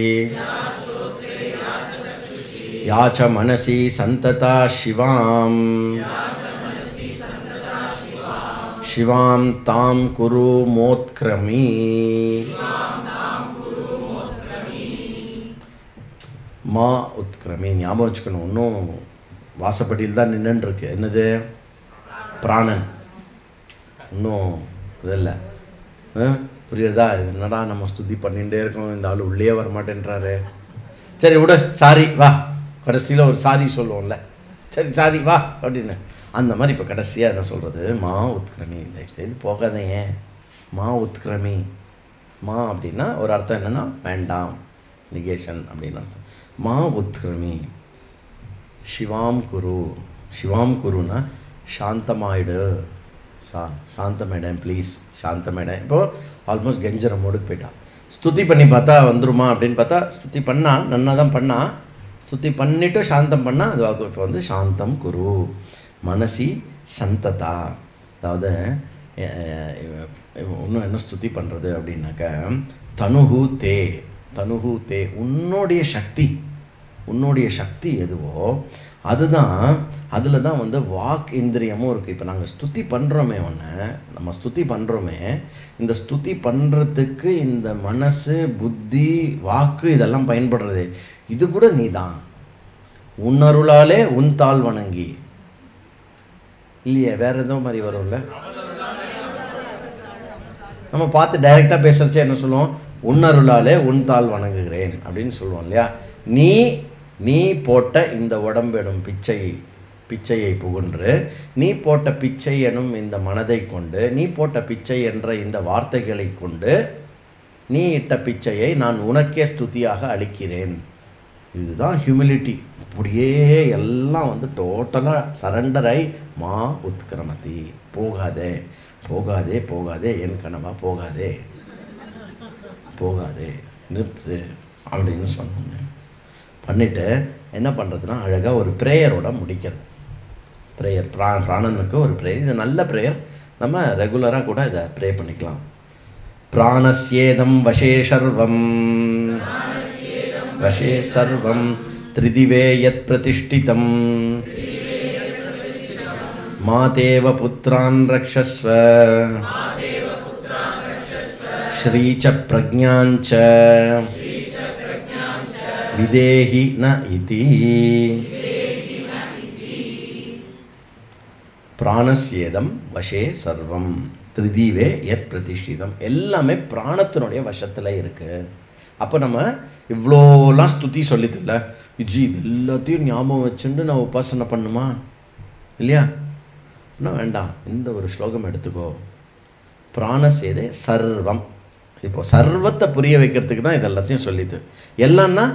या च मनसि सन्तता शिवां शिवां तां कुरु मोत्क्रमी மா உத்கிரமி ஞாபகம் வச்சுக்கணும் இன்னும் வாசப்படியில் தான் நின்றுன்னு இருக்கு என்னது பிராணன் இன்னும் இதில்லை புரியுதா இது என்னடா நம்ம ஸ்துதி பண்ணிகிட்டே இருக்கோம் இந்த ஆள் உள்ளே வர மாட்டேன்றாரு சரி விடு சாரி வா கடைசியில் ஒரு சாரி சொல்லுவோம்ல சரி சாரி வா அப்படின்னு அந்த மாதிரி இப்போ கடைசியாக என்ன சொல்கிறது மா உத்கிரமி தயவு செய்து போகாதீங்க மா உத்கிரமி மா அப்படின்னா ஒரு அர்த்தம் என்னென்னா வேண்டாம் நிகேஷன் அப்படின்னு அர்த்தம் மா உத்கிரமி சிவாம் குரு சிவாம் குருனா சாந்தமாயிடு சா சாந்தமேடம் ப்ளீஸ் சாந்தமேடம் இப்போது ஆல்மோஸ்ட் கெஞ்சர மோடுக்கு போயிட்டான் ஸ்துதி பண்ணி பார்த்தா வந்துருமா அப்படின்னு பார்த்தா ஸ்துதி பண்ணா நன்னா தான் பண்ணா ஸ்துதி பண்ணிவிட்டு சாந்தம் பண்ணால் அது ஆகும் இப்போ வந்து சாந்தம் குரு மனசி சந்ததா அதாவது இன்னும் என்ன ஸ்துதி பண்ணுறது அப்படின்னாக்க தனுகு தே தனுகு தே உன்னுடைய சக்தி உன்னுடைய சக்தி எதுவோ அதுதான் அதில் தான் வந்து வாக் இந்திரியமும் இருக்குது இப்போ நாங்கள் ஸ்துதி பண்ணுறோமே ஒன்று நம்ம ஸ்துதி பண்ணுறோமே இந்த ஸ்துதி பண்ணுறதுக்கு இந்த மனசு புத்தி வாக்கு இதெல்லாம் பயன்படுறது இது கூட நீ தான் உன்னருளாலே உன் தாள் வணங்கி இல்லையே வேற ஏதோ மாதிரி வரும்ல நம்ம பார்த்து டைரெக்டாக பேசுறச்சே என்ன சொல்லுவோம் உன்னருளாலே உன் தாள் வணங்குகிறேன் அப்படின்னு சொல்லுவோம் இல்லையா நீ நீ போட்ட இந்த உடம்பெனும் பிச்சை பிச்சையை புகுன்று நீ போட்ட பிச்சை எனும் இந்த மனதை கொண்டு நீ போட்ட பிச்சை என்ற இந்த வார்த்தைகளை கொண்டு நீ இட்ட பிச்சையை நான் உனக்கே ஸ்துதியாக அளிக்கிறேன் இதுதான் ஹியூமிலிட்டி அப்படியே எல்லாம் வந்து டோட்டலாக சரண்டராய் மா உத்கிரமதி போகாதே போகாதே போகாதே என் கனவா போகாதே போகாதே நிறுத்து அப்படின்னு சொன்னாங்க பண்ணிவிட்டு என்ன பண்ணுறதுன்னா அழகாக ஒரு ப்ரேயரோட முடிக்கிறது ப்ரேயர் ப்ரா பிராணனுக்கு ஒரு ப்ரேயர் இது நல்ல ப்ரேயர் நம்ம ரெகுலராக கூட இதை ப்ரே பண்ணிக்கலாம் பிராணஸ்யேதம் வசே சர்வம் வசே சர்வம் त्रिदिवे यत् प्रतिष्ठितं मातेव पुत्रान् रक्षस्व श्री च प्रज्ञाञ्च विदेहि न इति பிராணஸ்யேதம் வசே சர்வம் திருதீவே எத் பிரதிஷ்டிதம் எல்லாமே பிராணத்தினுடைய வசத்தில் இருக்குது அப்போ நம்ம இவ்வளோலாம் ஸ்துதி சொல்லிதில்ல ஜி எல்லாத்தையும் ஞாபகம் வச்சுட்டு நான் உபாசனை பண்ணுமா இல்லையா அப்படின்னா வேண்டாம் இந்த ஒரு ஸ்லோகம் எடுத்துக்கோ பிராணசேதே சர்வம் இப்போ சர்வத்தை புரிய வைக்கிறதுக்கு தான் இது எல்லாத்தையும் சொல்லிது எல்லாம்னா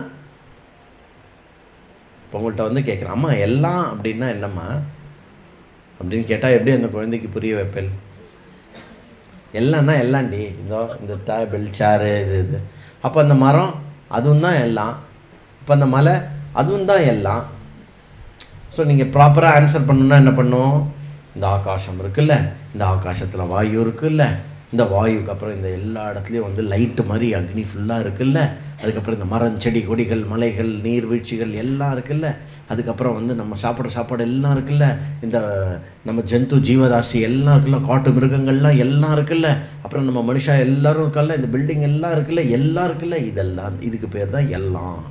இப்போ உங்கள்கிட்ட வந்து கேட்குறேன் அம்மா எல்லாம் அப்படின்னா என்னம்மா அப்படின்னு கேட்டால் எப்படி அந்த குழந்தைக்கு புரிய வைப்பேன் எல்லாம்னா எல்லாண்டி இதோ இந்த டேபிள் சேரு இது இது அப்போ அந்த மரம் அதுவும் தான் எல்லாம் இப்போ அந்த மலை அதுவும் தான் எல்லாம் ஸோ நீங்கள் ப்ராப்பராக ஆன்சர் பண்ணணுன்னா என்ன பண்ணும் இந்த ஆகாசம் இருக்குல்ல இந்த ஆகாசத்தில் வாயு இருக்குல்ல இந்த வாயுக்கு அப்புறம் இந்த எல்லா இடத்துலையும் வந்து லைட்டு மாதிரி அக்னி ஃபுல்லாக இருக்குல்ல அதுக்கப்புறம் இந்த மரம் செடி கொடிகள் மலைகள் நீர்வீழ்ச்சிகள் எல்லாம் இருக்குல்ல அதுக்கப்புறம் வந்து நம்ம சாப்பிட்ற சாப்பாடு எல்லாம் இருக்குல்ல இந்த நம்ம ஜந்து ஜீவராசி எல்லாம் இருக்குல்ல காட்டு மிருகங்கள்லாம் எல்லாம் இருக்குல்ல அப்புறம் நம்ம மனுஷா எல்லாரும் இருக்கல்ல இந்த பில்டிங் எல்லாம் இருக்குல்ல எல்லாம் இருக்குல்ல இதெல்லாம் இதுக்கு பேர் தான் எல்லாம்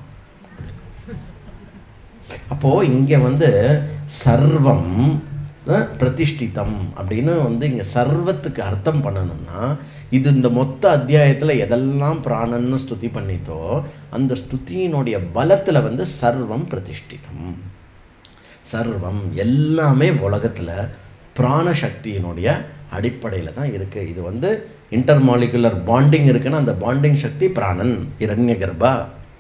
அப்போது இங்கே வந்து சர்வம் அஹ், பிரதிஷ்டிதம் அப்படின்னு வந்து இங்கே சர்வத்துக்கு அர்த்தம் பண்ணணும்னா இது இந்த மொத்த அத்தியாயத்தில் எதெல்லாம் பிராணன்னு ஸ்துதி பண்ணித்தோ அந்த ஸ்துதியினுடைய பலத்தில் வந்து சர்வம் பிரதிஷ்டிதம் சர்வம் எல்லாமே உலகத்தில் பிராணசக்தியினுடைய அடிப்படையில் தான் இருக்குது இது வந்து இன்டர்மாலிகுலர் பாண்டிங் இருக்குன்னா அந்த பாண்டிங் சக்தி பிராணன் இரண்ய கர்ப்பா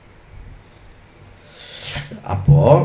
அப்போது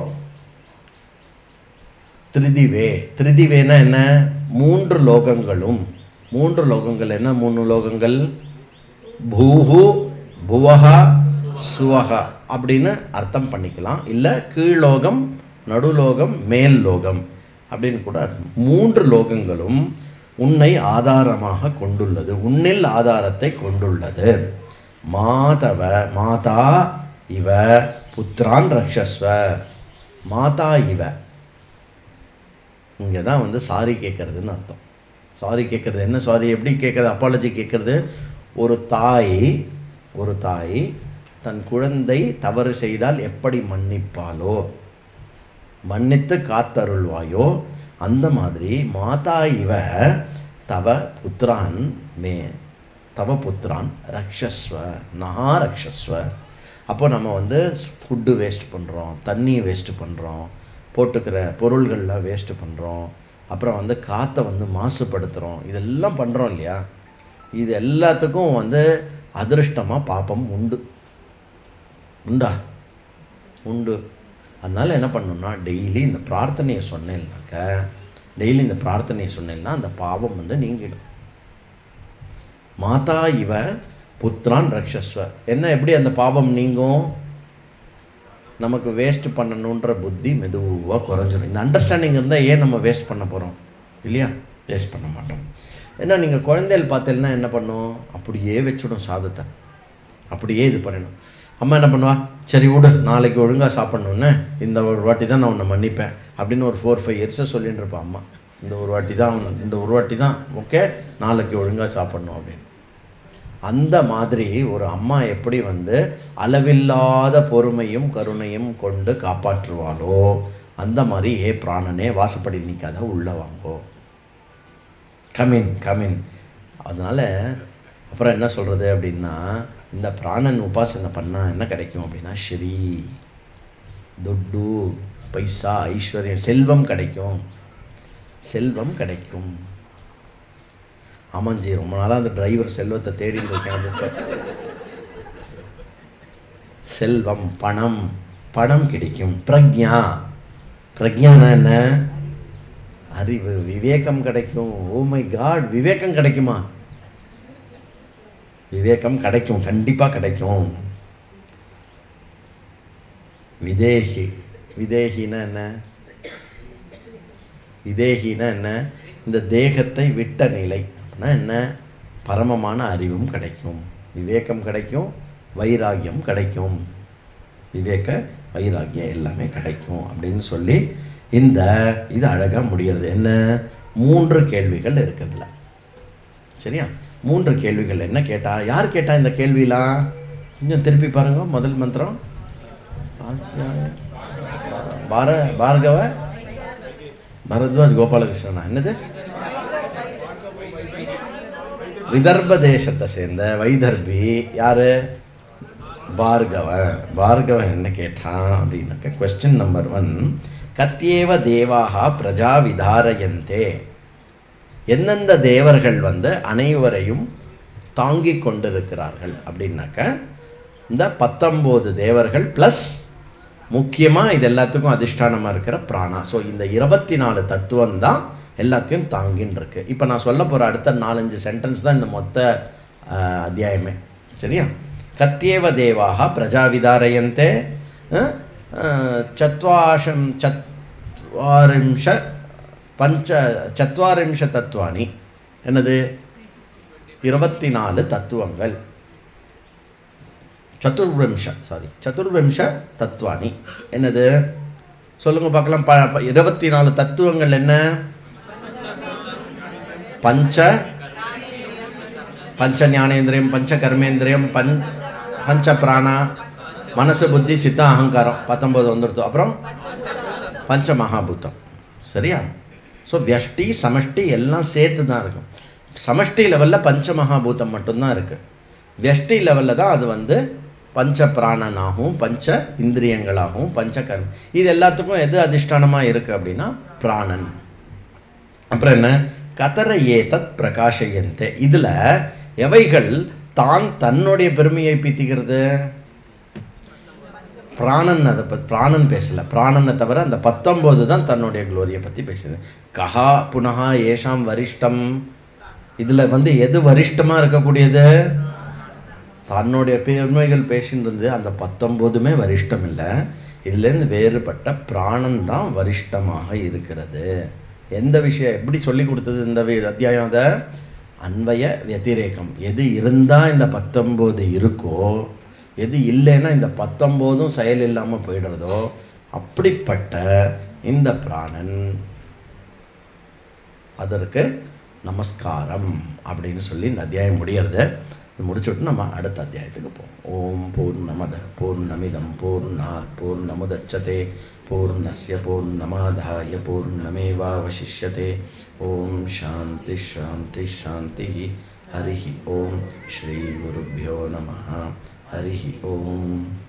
திருதிவே திருதிவேனா என்ன மூன்று லோகங்களும் மூன்று லோகங்கள் என்ன மூணு லோகங்கள் பூஹு புவஹா சுவஹா அப்படின்னு அர்த்தம் பண்ணிக்கலாம் இல்லை கீழ்லோகம் நடுலோகம் மேல் லோகம் அப்படின்னு கூட அர்த்தம் மூன்று லோகங்களும் உன்னை ஆதாரமாக கொண்டுள்ளது உன்னில் ஆதாரத்தை கொண்டுள்ளது மாதவ மாதா இவ புத்திரான் ரக்ஷஸ்வ மாதா இவ இங்கே தான் வந்து சாரி கேட்குறதுன்னு அர்த்தம் சாரி கேட்குறது என்ன சாரி எப்படி கேட்குறது அப்பாலஜி கேட்குறது ஒரு தாய் ஒரு தாய் தன் குழந்தை தவறு செய்தால் எப்படி மன்னிப்பாளோ மன்னித்து காத்தருள்வாயோ அந்த மாதிரி மாதா இவ தவ புத்திரான் மே தவ புத்திரான் ரக்ஷஸ்வ நகா ரக்ஷஸ்வ அப்போ நம்ம வந்து ஃபுட்டு வேஸ்ட் பண்ணுறோம் தண்ணி வேஸ்ட் பண்ணுறோம் போட்டுக்கிற பொருள்கள்லாம் வேஸ்ட் பண்ணுறோம் அப்புறம் வந்து காற்றை வந்து மாசுபடுத்துகிறோம் இதெல்லாம் பண்ணுறோம் இல்லையா இது எல்லாத்துக்கும் வந்து அதிருஷ்டமாக பாப்பம் உண்டு உண்டா உண்டு அதனால் என்ன பண்ணணும்னா டெய்லி இந்த பிரார்த்தனையை சொன்னேன்னாக்க டெய்லி இந்த பிரார்த்தனையை சொன்னேன்னா அந்த பாவம் வந்து நீங்கிடும் மாதா இவ புத்திரான் ரக்ஷஸ்வ என்ன எப்படி அந்த பாவம் நீங்கும் நமக்கு வேஸ்ட் பண்ணணுன்ற புத்தி மெதுவாக குறைஞ்சிரும் இந்த அண்டர்ஸ்டாண்டிங் இருந்தால் ஏன் நம்ம வேஸ்ட் பண்ண போகிறோம் இல்லையா வேஸ்ட் பண்ண மாட்டோம் ஏன்னா நீங்கள் குழந்தைகள் பார்த்தீங்கன்னா என்ன பண்ணும் அப்படியே வச்சுடும் சாதத்தை அப்படியே இது பண்ணணும் அம்மா என்ன பண்ணுவா சரி விடு நாளைக்கு ஒழுங்காக சாப்பிட்ணுன்னு இந்த ஒரு வாட்டி தான் நான் உன்னை மன்னிப்பேன் அப்படின்னு ஒரு ஃபோர் ஃபைவ் இயர்ஸை சொல்லிட்டு இருப்பான் அம்மா இந்த ஒரு வாட்டி தான் உன்னை- இந்த ஒரு வாட்டி தான் ஓகே நாளைக்கு ஒழுங்காக சாப்பிட்ணும் அப்படின்னு அந்த மாதிரி ஒரு அம்மா எப்படி வந்து அளவில்லாத பொறுமையும் கருணையும் கொண்டு காப்பாற்றுவாளோ அந்த மாதிரி ஏ பிராணனே வாசப்படி நிற்காத உள்ள வாங்கோ கமின் கமின் அதனால் அப்புறம் என்ன சொல்கிறது அப்படின்னா இந்த பிராணன் உபாசனை பண்ணால் என்ன கிடைக்கும் அப்படின்னா ஸ்ரீ துட்டு பைசா ஐஸ்வர்யம் செல்வம் கிடைக்கும் செல்வம் கிடைக்கும் ஆமாஞ்சி ரொம்ப நாளாக அந்த டிரைவர் செல்வத்தை தேடிட்டு இருக்கேன் அப்படின்னு சொல்லி. செல்வம் பணம் பணம் கிடைக்கும் பிரக்ஞா பிரக்ஞானா என்ன அறிவு விவேகம் கிடைக்கும் ஓ மை காட் விவேகம் கிடைக்குமா விவேகம் கிடைக்கும் கண்டிப்பாக கிடைக்கும் விதேகி விதேகினா என்ன விதேகினா என்ன இந்த தேகத்தை விட்ட நிலை அப்படின்னா என்ன பரமமான அறிவும் கிடைக்கும் விவேகம் கிடைக்கும் வைராகியம் கிடைக்கும் விவேக வைராகியம் எல்லாமே கிடைக்கும் அப்படின்னு சொல்லி இந்த இது அழகாக முடியறது என்ன மூன்று கேள்விகள் இருக்குதுல சரியா மூன்று கேள்விகள் என்ன கேட்டா யார் கேட்டா இந்த கேள்விலாம் கொஞ்சம் திருப்பி பாருங்க முதல் மந்திரம் பார பார்கவ பரத்வாஜ் கோபாலகிருஷ்ணனா என்னது விதர்ப தேசத்தை சேர்ந்த வைதர்பி யாரு பார்கவன் பார்கவன் என்ன கேட்டான் அப்படின்னாக்க கொஸ்டின் நம்பர் ஒன் கத்தியேவ தேவாக பிரஜா விதாரயந்தே எந்தெந்த தேவர்கள் வந்து அனைவரையும் தாங்கிக் கொண்டிருக்கிறார்கள் அப்படின்னாக்க இந்த பத்தொம்போது தேவர்கள் ப்ளஸ் முக்கியமாக இது எல்லாத்துக்கும் அதிஷ்டானமாக இருக்கிற பிராணா ஸோ இந்த இருபத்தி நாலு தத்துவம் தான் எல்லாத்தையும் தாங்கின்னு இருக்கு இப்போ நான் சொல்ல போகிற அடுத்த நாலஞ்சு சென்டென்ஸ் தான் இந்த மொத்த ஆஹ், அத்தியாயமே சரியா கத்தியேவ தேவாக பிரஜாவிதாரயந்தே அஹ், அஹ், சத்வாஷம் சத்வாரிம்ஷ பஞ்ச சத்வாரிம்ஷ தத்துவானி என்னது இருபத்தி நாலு தத்துவங்கள் சதுர்விம்ச சாரி சதுர்விம்ச தத்துவானி என்னது சொல்லுங்க பார்க்கலாம் ப ப- இருபத்தி நாலு தத்துவங்கள் என்ன பஞ்ச பஞ்ச ஞானேந்திரியம் பஞ்ச கர்மேந்திரியம் பஞ் பஞ்ச பிராணா மனசு புத்தி சித்த அகங்காரம் பத்தொன்பது வந்துடுத்து அப்புறம் பஞ்ச மகாபூதம் சரியா ஸோ வியஷ்டி சமஷ்டி எல்லாம் சேர்த்து தான் இருக்கும் சமஷ்டி லெவலில் பஞ்ச மகாபூதம் மட்டும்தான் இருக்குது வியஷ்டி லெவலில் தான் அது வந்து பஞ்ச பிராணனாகவும் பஞ்ச இந்திரியங்களாகவும் பஞ்ச கர்ம இது எல்லாத்துக்கும் எது அதிஷ்டானமாக இருக்குது அப்படின்னா பிராணன் அப்புறம் என்ன கதர ஏதத் பிரகாஷயந்தே இதில் எவைகள் தான் தன்னுடைய பெருமையை பீத்திக்கிறது பிராணன் அதை பற்றி பிராணன் பேசல பிராணனை தவிர அந்த பத்தொம்போது தான் தன்னுடைய க்ளோரியை பற்றி பேசுது கஹா புனகா ஏஷாம் வரிஷ்டம் இதில் வந்து எது வரிஷ்டமாக இருக்கக்கூடியது தன்னுடைய பெருமைகள் பேசின்னு இருந்து அந்த பத்தொம்போதுமே வரிஷ்டம் இல்லை இதுலேருந்து வேறுபட்ட பிராணன் தான் வரிஷ்டமாக இருக்கிறது எந்த விஷயம் எப்படி சொல்லி கொடுத்தது இந்த வி- அத்தியாயம் அதை அன்வய வத்திரேகம் எது இருந்தால் இந்த பத்தொம்போது இருக்கோ எது இல்லைன்னா இந்த பத்தொம்போதும் செயல் இல்லாமல் போயிடுறதோ அப்படிப்பட்ட இந்த பிராணன் அதற்கு நமஸ்காரம் அப்படின்னு சொல்லி இந்த அத்தியாயம் முடியறது இது முடிச்சுட்டு நம்ம அடுத்த அத்தியாயத்துக்கு போவோம் ஓம் பூர்ணமத பூர்ணமிதம் பூர்ணாத் பூர்ணமுதச்சதே பூர்ணஸ்ய பூர்ணமாதாய பூர்ணமேவாவசிஷ்யதே ஓம் சாந்தி சாந்தி சாந்தி ஹரி ஓம் ஸ்ரீ குருभ्यो நமः ஹரி ஓம்